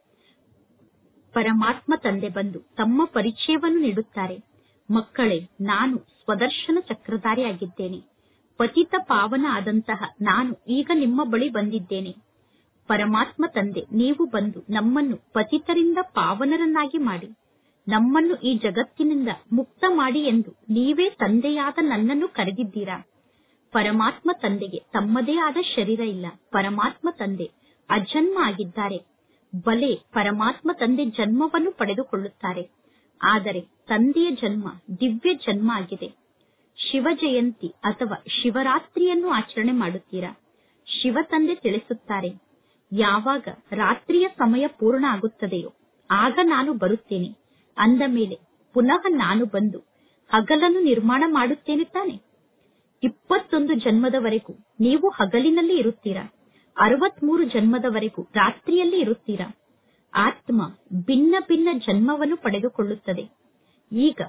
ಪರಮಾತ್ಮ ತಂದೆ ಬಂದು ತಮ್ಮ ಪರಿಚಯವನ್ನು ನೀಡುತ್ತಾರೆ ಮಕ್ಕಳೇ ನಾನು ಸ್ವದರ್ಶನ ಚಕ್ರಧಾರಿ ಆಗಿದ್ದೇನೆ ಪತಿತ ಪಾವನ ಆದಂತಹ ನಾನು ಈಗ ನಿಮ್ಮ ಬಳಿ ಬಂದಿದ್ದೇನೆ ಪರಮಾತ್ಮ ತಂದೆ ನೀವು ಬಂದು ನಮ್ಮನ್ನು ಪತಿತರಿಂದ ಪಾವನರನ್ನಾಗಿ ಮಾಡಿ ನಮ್ಮನ್ನು ಈ ಜಗತ್ತಿನಿಂದ ಮುಕ್ತ ಮಾಡಿ ಎಂದು ನೀವೇ ತಂದೆಯಾದ ನನ್ನನ್ನು ಕರೆದಿದ್ದೀರಾ ಪರಮಾತ್ಮ ತಂದೆಗೆ ತಮ್ಮದೇ ಆದ ಶರೀರ ಇಲ್ಲ ಪರಮಾತ್ಮ ತಂದೆ ಅಜನ್ಮ ಆಗಿದ್ದಾರೆ ಬಲೆ ಪರಮಾತ್ಮ ತಂದೆ ಜನ್ಮವನ್ನು ಪಡೆದುಕೊಳ್ಳುತ್ತಾರೆ ಆದರೆ ತಂದೆಯ ಜನ್ಮ ದಿವ್ಯ ಜನ್ಮ ಆಗಿದೆ ಶಿವ ಜಯಂತಿ ಅಥವಾ ಶಿವರಾತ್ರಿಯನ್ನು ಆಚರಣೆ ಮಾಡುತ್ತೀರಾ ಶಿವ ತಂದೆ ತಿಳಿಸುತ್ತಾರೆ ಯಾವಾಗ ರಾತ್ರಿಯ ಸಮಯ ಪೂರ್ಣ ಆಗುತ್ತದೆಯೋ ಆಗ ನಾನು ಬರುತ್ತೇನೆ ಅಂದ ಮೇಲೆ ಪುನಃ ನಾನು ಬಂದು ಹಗಲನ್ನು ನಿರ್ಮಾಣ ಮಾಡುತ್ತೇನೆ ತಾನೆ ಇಪ್ಪತ್ತೊಂದು ಜನ್ಮದವರೆಗೂ ನೀವು ಹಗಲಿನಲ್ಲಿ ಇರುತ್ತೀರಾ ಅರವತ್ಮೂರು ಜನ್ಮದವರೆಗೂ ರಾತ್ರಿಯಲ್ಲಿ ಇರುತ್ತೀರಾ ಆತ್ಮ ಭಿನ್ನ ಭಿನ್ನ ಜನ್ಮವನ್ನು ಪಡೆದುಕೊಳ್ಳುತ್ತದೆ ಈಗ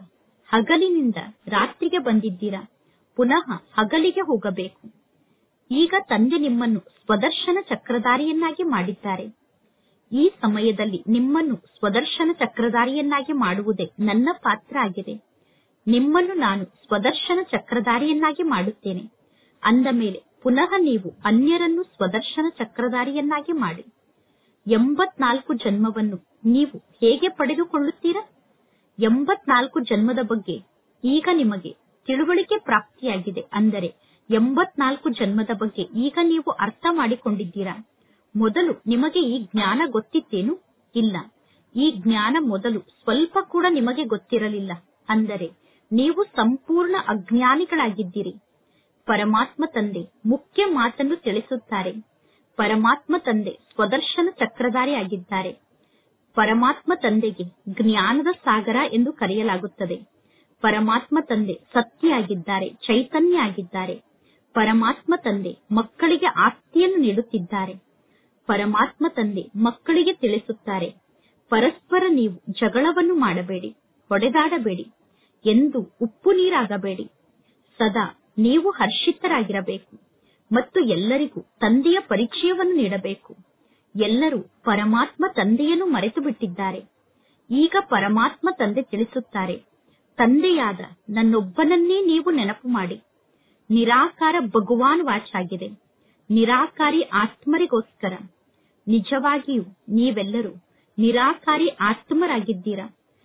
ಹಗಲಿನಿಂದ ರಾತ್ರಿಗೆ ಬಂದಿದ್ದೀರಾ ಪುನಃ ಹಗಲಿಗೆ ಹೋಗಬೇಕು ಈಗ ತಂದೆ ನಿಮ್ಮನ್ನು ಸ್ವದರ್ಶನ ಚಕ್ರಧಾರಿಯನ್ನಾಗಿ ಮಾಡಿದ್ದಾರೆ ಈ ಸಮಯದಲ್ಲಿ ನಿಮ್ಮನ್ನು ಸ್ವದರ್ಶನ ಚಕ್ರಧಾರಿಯನ್ನಾಗಿ ಮಾಡುವುದೇ ನನ್ನ ಪಾತ್ರ ಆಗಿದೆ ನಿಮ್ಮನ್ನು ನಾನು ಸ್ವದರ್ಶನ ಚಕ್ರಧಾರಿಯನ್ನಾಗಿ ಮಾಡುತ್ತೇನೆ ಅಂದ ಮೇಲೆ ಪುನಃ ನೀವು ಅನ್ಯರನ್ನು ಸ್ವದರ್ಶನ ಚಕ್ರಧಾರಿಯನ್ನಾಗಿ ಮಾಡಿ ಎಂಬತ್ನಾಲ್ಕು ಜನ್ಮವನ್ನು ನೀವು ಹೇಗೆ ಪಡೆದುಕೊಳ್ಳುತ್ತೀರಾ ಎಂಬತ್ನಾಲ್ಕು ಜನ್ಮದ ಬಗ್ಗೆ ಈಗ ನಿಮಗೆ ತಿಳುವಳಿಕೆ ಪ್ರಾಪ್ತಿಯಾಗಿದೆ ಅಂದರೆ ಎಂಬತ್ನಾಲ್ಕು ಜನ್ಮದ ಬಗ್ಗೆ ಈಗ ನೀವು ಅರ್ಥ ಮಾಡಿಕೊಂಡಿದ್ದೀರಾ ಮೊದಲು ನಿಮಗೆ ಈ ಜ್ಞಾನ ಗೊತ್ತಿತ್ತೇನು ಇಲ್ಲ ಈ ಜ್ಞಾನ ಮೊದಲು ಸ್ವಲ್ಪ ಕೂಡ ನಿಮಗೆ ಗೊತ್ತಿರಲಿಲ್ಲ ಅಂದರೆ ನೀವು ಸಂಪೂರ್ಣ ಅಜ್ಞಾನಿಗಳಾಗಿದ್ದೀರಿ ಪರಮಾತ್ಮ ತಂದೆ ಮುಖ್ಯ ಮಾತನ್ನು ತಿಳಿಸುತ್ತಾರೆ ಪರಮಾತ್ಮ ತಂದೆ ಸ್ವದರ್ಶನ ಚಕ್ರಧಾರಿ ಆಗಿದ್ದಾರೆ ಪರಮಾತ್ಮ ತಂದೆಗೆ ಜ್ಞಾನದ ಸಾಗರ ಎಂದು ಕರೆಯಲಾಗುತ್ತದೆ ಪರಮಾತ್ಮ ತಂದೆ ಸತ್ಯ ಆಗಿದ್ದಾರೆ ಚೈತನ್ಯ ಆಗಿದ್ದಾರೆ ಪರಮಾತ್ಮ ತಂದೆ ಮಕ್ಕಳಿಗೆ ಆಸ್ತಿಯನ್ನು ನೀಡುತ್ತಿದ್ದಾರೆ ಪರಮಾತ್ಮ ತಂದೆ ಮಕ್ಕಳಿಗೆ ತಿಳಿಸುತ್ತಾರೆ ಪರಸ್ಪರ ನೀವು ಜಗಳವನ್ನು ಮಾಡಬೇಡಿ ಹೊಡೆದಾಡಬೇಡಿ ಎಂದು ಉಪ್ಪು ನೀರಾಗಬೇಡಿ ಸದಾ ನೀವು ಹರ್ಷಿತರಾಗಿರಬೇಕು ಮತ್ತು ಎಲ್ಲರಿಗೂ ತಂದೆಯ ಪರಿಚಯವನ್ನು ನೀಡಬೇಕು ಎಲ್ಲರೂ ಪರಮಾತ್ಮ ತಂದೆಯನ್ನು ಮರೆತು ಬಿಟ್ಟಿದ್ದಾರೆ ಈಗ ಪರಮಾತ್ಮ ತಂದೆ ತಿಳಿಸುತ್ತಾರೆ ತಂದೆಯಾದ ನನ್ನೊಬ್ಬನನ್ನೇ ನೀವು ನೆನಪು ಮಾಡಿ ನಿರಾಕಾರ ಭಗವಾನ್ ವಾಚಾಗಿದೆ ನಿರಾಕಾರಿ ಆತ್ಮರಿಗೋಸ್ಕರ ನಿಜವಾಗಿಯೂ ನೀವೆಲ್ಲರೂ ನಿರಾಕಾರಿ ಆತ್ಮರಾಗಿದ್ದೀರಾ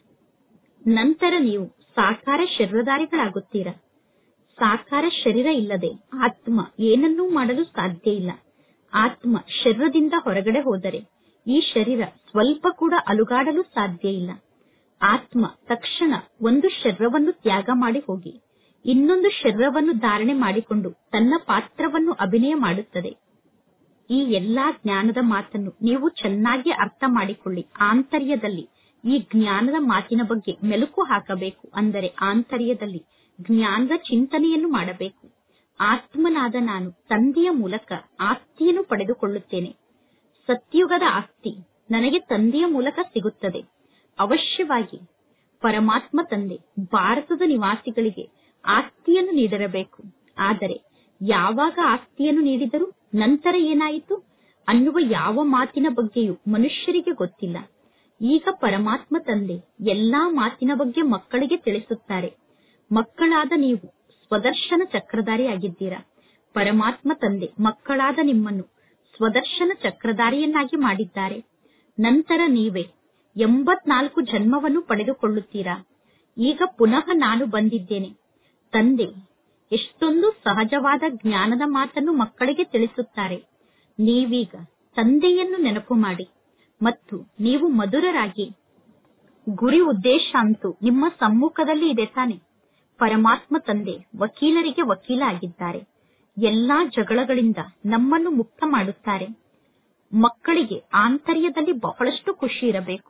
ನಂತರ ನೀವು ಸಾಕಾರ ಶರೀರಧಾರಿಗಳಾಗುತ್ತೀರಾ ಸಾಕಾರ ಶರೀರ ಇಲ್ಲದೆ ಆತ್ಮ ಏನನ್ನೂ ಮಾಡಲು ಸಾಧ್ಯ ಇಲ್ಲ ಆತ್ಮ ಶರೀರದಿಂದ ಹೊರಗಡೆ ಹೋದರೆ ಈ ಶರೀರ ಸ್ವಲ್ಪ ಕೂಡ ಅಲುಗಾಡಲು ಸಾಧ್ಯ ಇಲ್ಲ ಆತ್ಮ ತಕ್ಷಣ ಒಂದು ಶರೀರವನ್ನು ತ್ಯಾಗ ಮಾಡಿ ಹೋಗಿ ಇನ್ನೊಂದು ಶರೀರವನ್ನು ಧಾರಣೆ ಮಾಡಿಕೊಂಡು ತನ್ನ ಪಾತ್ರವನ್ನು ಅಭಿನಯ ಮಾಡುತ್ತದೆ ಈ ಎಲ್ಲಾ ಜ್ಞಾನದ ಮಾತನ್ನು ನೀವು ಚೆನ್ನಾಗಿ ಅರ್ಥ ಮಾಡಿಕೊಳ್ಳಿ ಆಂತರ್ಯದಲ್ಲಿ ಈ ಜ್ಞಾನದ ಮಾತಿನ ಬಗ್ಗೆ ಮೆಲುಕು ಹಾಕಬೇಕು ಅಂದರೆ ಆಂತರ್ಯದಲ್ಲಿ ಜ್ಞಾನದ ಚಿಂತನೆಯನ್ನು ಮಾಡಬೇಕು ಆತ್ಮನಾದ ನಾನು ತಂದೆಯ ಮೂಲಕ ಆಸ್ತಿಯನ್ನು ಪಡೆದುಕೊಳ್ಳುತ್ತೇನೆ ಸತ್ಯುಗದ ಆಸ್ತಿ ನನಗೆ ತಂದೆಯ ಮೂಲಕ ಸಿಗುತ್ತದೆ ಅವಶ್ಯವಾಗಿ ಪರಮಾತ್ಮ ತಂದೆ ಭಾರತದ ನಿವಾಸಿಗಳಿಗೆ ಆಸ್ತಿಯನ್ನು ನೀಡಿರಬೇಕು ಆದರೆ ಯಾವಾಗ ಆಸ್ತಿಯನ್ನು ನೀಡಿದರು ನಂತರ ಏನಾಯಿತು ಅನ್ನುವ ಯಾವ ಮಾತಿನ ಬಗ್ಗೆಯೂ ಮನುಷ್ಯರಿಗೆ ಗೊತ್ತಿಲ್ಲ ಈಗ ಪರಮಾತ್ಮ ತಂದೆ ಎಲ್ಲಾ ಮಾತಿನ ಬಗ್ಗೆ ಮಕ್ಕಳಿಗೆ ತಿಳಿಸುತ್ತಾರೆ ಮಕ್ಕಳಾದ ನೀವು ಸ್ವದರ್ಶನ ಚಕ್ರಧಾರಿ ಆಗಿದ್ದೀರಾ ಪರಮಾತ್ಮ ತಂದೆ ಮಕ್ಕಳಾದ ನಿಮ್ಮನ್ನು ಸ್ವದರ್ಶನ ಚಕ್ರಧಾರಿಯನ್ನಾಗಿ ಮಾಡಿದ್ದಾರೆ ನಂತರ ನೀವೇ ಎಂಬತ್ನಾಲ್ಕು ಜನ್ಮವನ್ನು ಪಡೆದುಕೊಳ್ಳುತ್ತೀರಾ ಈಗ ಪುನಃ ನಾನು ಬಂದಿದ್ದೇನೆ ತಂದೆ ಎಷ್ಟೊಂದು ಸಹಜವಾದ ಜ್ಞಾನದ ಮಾತನ್ನು ಮಕ್ಕಳಿಗೆ ತಿಳಿಸುತ್ತಾರೆ ನೀವೀಗ ತಂದೆಯನ್ನು ನೆನಪು ಮಾಡಿ ಮತ್ತು ನೀವು ಮಧುರರಾಗಿ ಗುರಿ ಉದ್ದೇಶ ಅಂತೂ ನಿಮ್ಮ ಸಮ್ಮುಖದಲ್ಲಿ ಇದೆ ತಾನೆ ಪರಮಾತ್ಮ ತಂದೆ ವಕೀಲರಿಗೆ ವಕೀಲ ಆಗಿದ್ದಾರೆ ಎಲ್ಲಾ ಜಗಳಗಳಿಂದ ನಮ್ಮನ್ನು ಮುಕ್ತ ಮಾಡುತ್ತಾರೆ ಮಕ್ಕಳಿಗೆ ಆಂತರ್ಯದಲ್ಲಿ ಬಹಳಷ್ಟು ಖುಷಿ ಇರಬೇಕು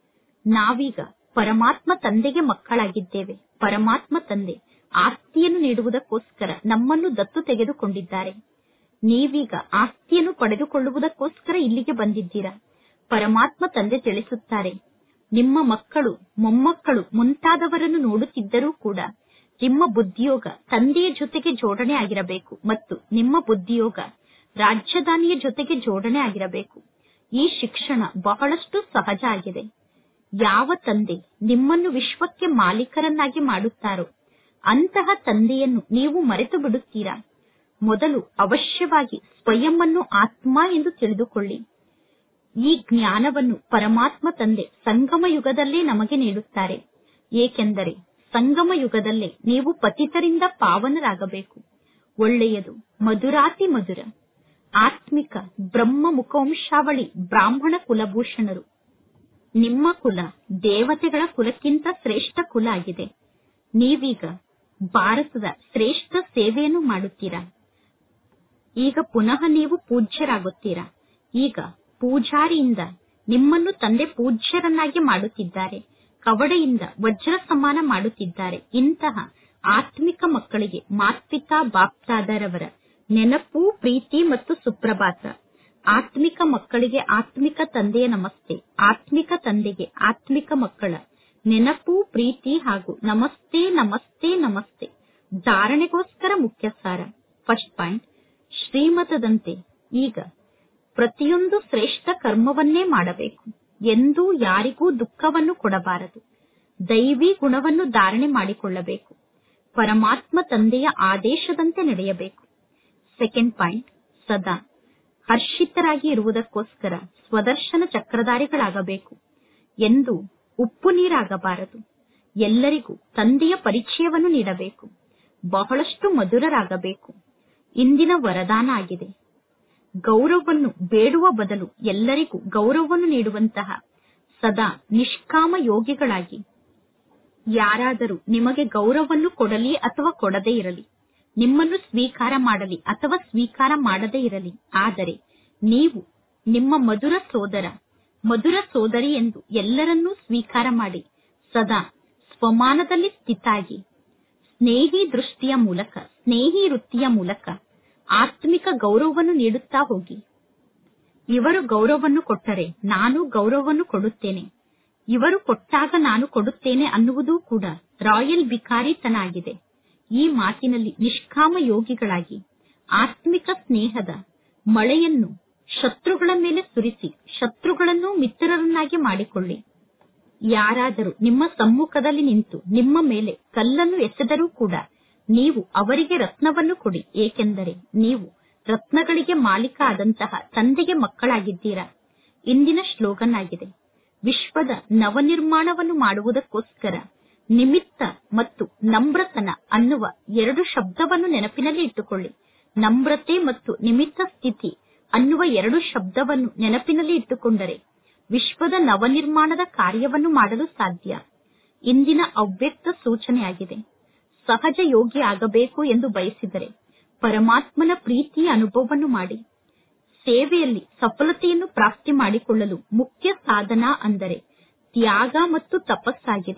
ನಾವೀಗ ಪರಮಾತ್ಮ ತಂದೆಗೆ ಮಕ್ಕಳಾಗಿದ್ದೇವೆ ಪರಮಾತ್ಮ ತಂದೆ ಆಸ್ತಿಯನ್ನು ನೀಡುವುದಕ್ಕೋಸ್ಕರ ನಮ್ಮನ್ನು ದತ್ತು ತೆಗೆದುಕೊಂಡಿದ್ದಾರೆ ನೀವೀಗ ಆಸ್ತಿಯನ್ನು ಪಡೆದುಕೊಳ್ಳುವುದಕ್ಕೋಸ್ಕರ ಇಲ್ಲಿಗೆ ಬಂದಿದ್ದೀರಾ ಪರಮಾತ್ಮ ತಂದೆ ತಿಳಿಸುತ್ತಾರೆ ನಿಮ್ಮ ಮಕ್ಕಳು ಮೊಮ್ಮಕ್ಕಳು ಮುಂತಾದವರನ್ನು ನೋಡುತ್ತಿದ್ದರೂ ಕೂಡ ನಿಮ್ಮ ಬುದ್ಧಿಯೋಗ ತಂದೆಯ ಜೊತೆಗೆ ಜೋಡಣೆ ಆಗಿರಬೇಕು ಮತ್ತು ನಿಮ್ಮ ಬುದ್ಧಿಯೋಗ ರಾಜಧಾನಿಯ ಜೊತೆಗೆ ಜೋಡಣೆ ಆಗಿರಬೇಕು ಈ ಶಿಕ್ಷಣ ಬಹಳಷ್ಟು ಸಹಜ ಆಗಿದೆ ಯಾವ ತಂದೆ ನಿಮ್ಮನ್ನು ವಿಶ್ವಕ್ಕೆ ಮಾಲೀಕರನ್ನಾಗಿ ಮಾಡುತ್ತಾರೋ ಅಂತಹ ತಂದೆಯನ್ನು ನೀವು ಮರೆತು ಬಿಡುತ್ತೀರಾ ಮೊದಲು ಅವಶ್ಯವಾಗಿ ಸ್ವಯಂವನ್ನು ಆತ್ಮ ಎಂದು ತಿಳಿದುಕೊಳ್ಳಿ ಈ ಜ್ಞಾನವನ್ನು ಪರಮಾತ್ಮ ತಂದೆ ಸಂಗಮ ಯುಗದಲ್ಲೇ ನಮಗೆ ನೀಡುತ್ತಾರೆ ಏಕೆಂದರೆ ಸಂಗಮ ಯುಗದಲ್ಲೇ ನೀವು ಪತಿತರಿಂದ ಪಾವನರಾಗಬೇಕು ಒಳ್ಳೆಯದು ಮಧುರಾತಿ ಮಧುರ ಆತ್ಮಿಕ ಬ್ರಹ್ಮ ಮುಖವಂಶಾವಳಿ ಬ್ರಾಹ್ಮಣ ಕುಲಭೂಷಣರು ನಿಮ್ಮ ಕುಲ ದೇವತೆಗಳ ಕುಲಕ್ಕಿಂತ ಶ್ರೇಷ್ಠ ಕುಲ ಆಗಿದೆ ನೀವೀಗ ಭಾರತದ ಶ್ರೇಷ್ಠ ಸೇವೆಯನ್ನು ಮಾಡುತ್ತೀರಾ ಈಗ ಪುನಃ ನೀವು ಪೂಜ್ಯರಾಗುತ್ತೀರಾ ಈಗ ಪೂಜಾರಿಯಿಂದ ನಿಮ್ಮನ್ನು ತಂದೆ ಪೂಜ್ಯರನ್ನಾಗಿ ಮಾಡುತ್ತಿದ್ದಾರೆ ಕವಡೆಯಿಂದ ವಜ್ರ ಸಮಾನ ಮಾಡುತ್ತಿದ್ದಾರೆ ಇಂತಹ ಆತ್ಮಿಕ ಮಕ್ಕಳಿಗೆ ಮಾತ್ಪಿತಾ ಬಾಪ್ತಾದರವರ ನೆನಪು ಪ್ರೀತಿ ಮತ್ತು ಸುಪ್ರಭಾತ ಆತ್ಮಿಕ ಮಕ್ಕಳಿಗೆ ಆತ್ಮಿಕ ತಂದೆಯ ನಮಸ್ತೆ ಆತ್ಮಿಕ ತಂದೆಗೆ ಆತ್ಮಿಕ ಮಕ್ಕಳ ನೆನಪು ಪ್ರೀತಿ ಹಾಗೂ ನಮಸ್ತೆ ನಮಸ್ತೆ ನಮಸ್ತೆ ಧಾರಣೆಗೋಸ್ಕರ ಮುಖ್ಯ ಸಾರ ಫಸ್ಟ್ ಪಾಯಿಂಟ್ ಶ್ರೀಮತದಂತೆ ಈಗ ಪ್ರತಿಯೊಂದು ಶ್ರೇಷ್ಠ ಕರ್ಮವನ್ನೇ ಮಾಡಬೇಕು ಎಂದೂ ಯಾರಿಗೂ ದುಃಖವನ್ನು ಕೊಡಬಾರದು ದೈವಿ ಗುಣವನ್ನು ಧಾರಣೆ ಮಾಡಿಕೊಳ್ಳಬೇಕು ಪರಮಾತ್ಮ ತಂದೆಯ ಆದೇಶದಂತೆ ನಡೆಯಬೇಕು ಸೆಕೆಂಡ್ ಪಾಯಿಂಟ್ ಸದಾ ಹರ್ಷಿತರಾಗಿ ಇರುವುದಕ್ಕೋಸ್ಕರ ಸ್ವದರ್ಶನ ಚಕ್ರಧಾರಿಗಳಾಗಬೇಕು ಎಂದು ಉಪ್ಪು ನೀರಾಗಬಾರದು ಎಲ್ಲರಿಗೂ ತಂದೆಯ ಪರಿಚಯವನ್ನು ನೀಡಬೇಕು ಬಹಳಷ್ಟು ಮಧುರರಾಗಬೇಕು ಇಂದಿನ ವರದಾನ ಆಗಿದೆ ಗೌರವವನ್ನು ಬೇಡುವ ಬದಲು ಎಲ್ಲರಿಗೂ ಗೌರವವನ್ನು ನೀಡುವಂತಹ ಸದಾ ನಿಷ್ಕಾಮ ಯೋಗಿಗಳಾಗಿ ಯಾರಾದರೂ ನಿಮಗೆ ಗೌರವವನ್ನು ಕೊಡಲಿ ಅಥವಾ ಕೊಡದೇ ಇರಲಿ ನಿಮ್ಮನ್ನು ಸ್ವೀಕಾರ ಮಾಡಲಿ ಅಥವಾ ಸ್ವೀಕಾರ ಮಾಡದೇ ಇರಲಿ ಆದರೆ ನೀವು ನಿಮ್ಮ ಮಧುರ ಸೋದರ ಮಧುರ ಸೋದರಿ ಎಂದು ಎಲ್ಲರನ್ನೂ ಸ್ವೀಕಾರ ಮಾಡಿ ಸದಾ ಸ್ವಮಾನದಲ್ಲಿ ಸ್ಥಿತಾಗಿ ಸ್ನೇಹಿ ದೃಷ್ಟಿಯ ಮೂಲಕ ಸ್ನೇಹಿ ವೃತ್ತಿಯ ಮೂಲಕ ಆತ್ಮಿಕ ಗೌರವವನ್ನು ನೀಡುತ್ತಾ ಹೋಗಿ ಇವರು ಗೌರವವನ್ನು ಕೊಟ್ಟರೆ ನಾನು ಗೌರವವನ್ನು ಕೊಡುತ್ತೇನೆ ಇವರು ಕೊಟ್ಟಾಗ ನಾನು ಕೊಡುತ್ತೇನೆ ಅನ್ನುವುದು ಕೂಡ ರಾಯಲ್ ಬಿಕಾರಿತನ ಆಗಿದೆ ಈ ಮಾತಿನಲ್ಲಿ ನಿಷ್ಕಾಮ ಯೋಗಿಗಳಾಗಿ ಆತ್ಮಿಕ ಸ್ನೇಹದ ಮಳೆಯನ್ನು ಶತ್ರುಗಳ ಮೇಲೆ ಸುರಿಸಿ ಶತ್ರುಗಳನ್ನು ಮಿತ್ರರನ್ನಾಗಿ ಮಾಡಿಕೊಳ್ಳಿ ಯಾರಾದರೂ ನಿಮ್ಮ ಸಮ್ಮುಖದಲ್ಲಿ ನಿಂತು ನಿಮ್ಮ ಮೇಲೆ ಕಲ್ಲನ್ನು ಎಸೆದರೂ ಕೂಡ ನೀವು ಅವರಿಗೆ ರತ್ನವನ್ನು ಕೊಡಿ ಏಕೆಂದರೆ ನೀವು ರತ್ನಗಳಿಗೆ ಮಾಲೀಕ ಆದಂತಹ ತಂದೆಗೆ ಮಕ್ಕಳಾಗಿದ್ದೀರಾ ಇಂದಿನ ಶ್ಲೋಗನ್ ಆಗಿದೆ ವಿಶ್ವದ ನವನಿರ್ಮಾಣವನ್ನು ಮಾಡುವುದಕ್ಕೋಸ್ಕರ ನಿಮಿತ್ತ ಮತ್ತು ನಮ್ರತನ ಅನ್ನುವ ಎರಡು ಶಬ್ದವನ್ನು ನೆನಪಿನಲ್ಲಿ ಇಟ್ಟುಕೊಳ್ಳಿ ನಮ್ರತೆ ಮತ್ತು ನಿಮಿತ್ತ ಸ್ಥಿತಿ ಅನ್ನುವ ಎರಡು ಶಬ್ದವನ್ನು ನೆನಪಿನಲ್ಲಿ ಇಟ್ಟುಕೊಂಡರೆ ವಿಶ್ವದ ನವನಿರ್ಮಾಣದ ಕಾರ್ಯವನ್ನು ಮಾಡಲು ಸಾಧ್ಯ ಇಂದಿನ ಅವ್ಯಕ್ತ ಸೂಚನೆಯಾಗಿದೆ ಸಹಜ ಯೋಗಿ ಆಗಬೇಕು ಎಂದು ಬಯಸಿದರೆ ಪರಮಾತ್ಮನ ಪ್ರೀತಿಯ ಅನುಭವವನ್ನು ಮಾಡಿ ಸೇವೆಯಲ್ಲಿ ಸಫಲತೆಯನ್ನು ಪ್ರಾಪ್ತಿ ಮಾಡಿಕೊಳ್ಳಲು ಮುಖ್ಯ ಸಾಧನ ಅಂದರೆ ತ್ಯಾಗ ಮತ್ತು ತಪಸ್ಸಾಗಿದೆ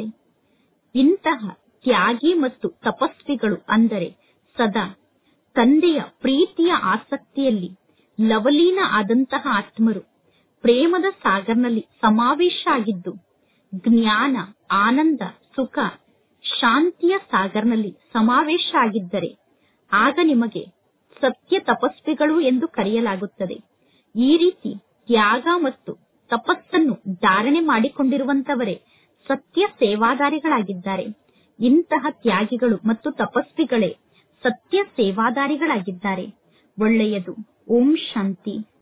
ಇಂತಹ ತ್ಯಾಗಿ ಮತ್ತು ತಪಸ್ವಿಗಳು ಅಂದರೆ ಸದಾ ತಂದೆಯ ಪ್ರೀತಿಯ ಆಸಕ್ತಿಯಲ್ಲಿ ಲವಲೀನ ಆದಂತಹ ಆತ್ಮರು ಪ್ರೇಮದ ಸಾಗರ್ನಲ್ಲಿ ಸಮಾವೇಶ ಆಗಿದ್ದು ಜ್ಞಾನ ಆನಂದ ಸುಖ ಶಾಂತಿಯ ಸಾಗರ್ನಲ್ಲಿ ಸಮಾವೇಶ ಆಗಿದ್ದರೆ ಆಗ ನಿಮಗೆ ಸತ್ಯ ತಪಸ್ವಿಗಳು ಎಂದು ಕರೆಯಲಾಗುತ್ತದೆ ಈ ರೀತಿ ತ್ಯಾಗ ಮತ್ತು ತಪಸ್ಸನ್ನು ಧಾರಣೆ ಮಾಡಿಕೊಂಡಿರುವಂತವರೇ ಸತ್ಯ ಸೇವಾದಾರಿಗಳಾಗಿದ್ದಾರೆ ಇಂತಹ ತ್ಯಾಗಿಗಳು ಮತ್ತು ತಪಸ್ವಿಗಳೇ ಸತ್ಯ ಸೇವಾದಾರಿಗಳಾಗಿದ್ದಾರೆ ಒಳ್ಳೆಯದು ಓಂ ಶಾಂತಿ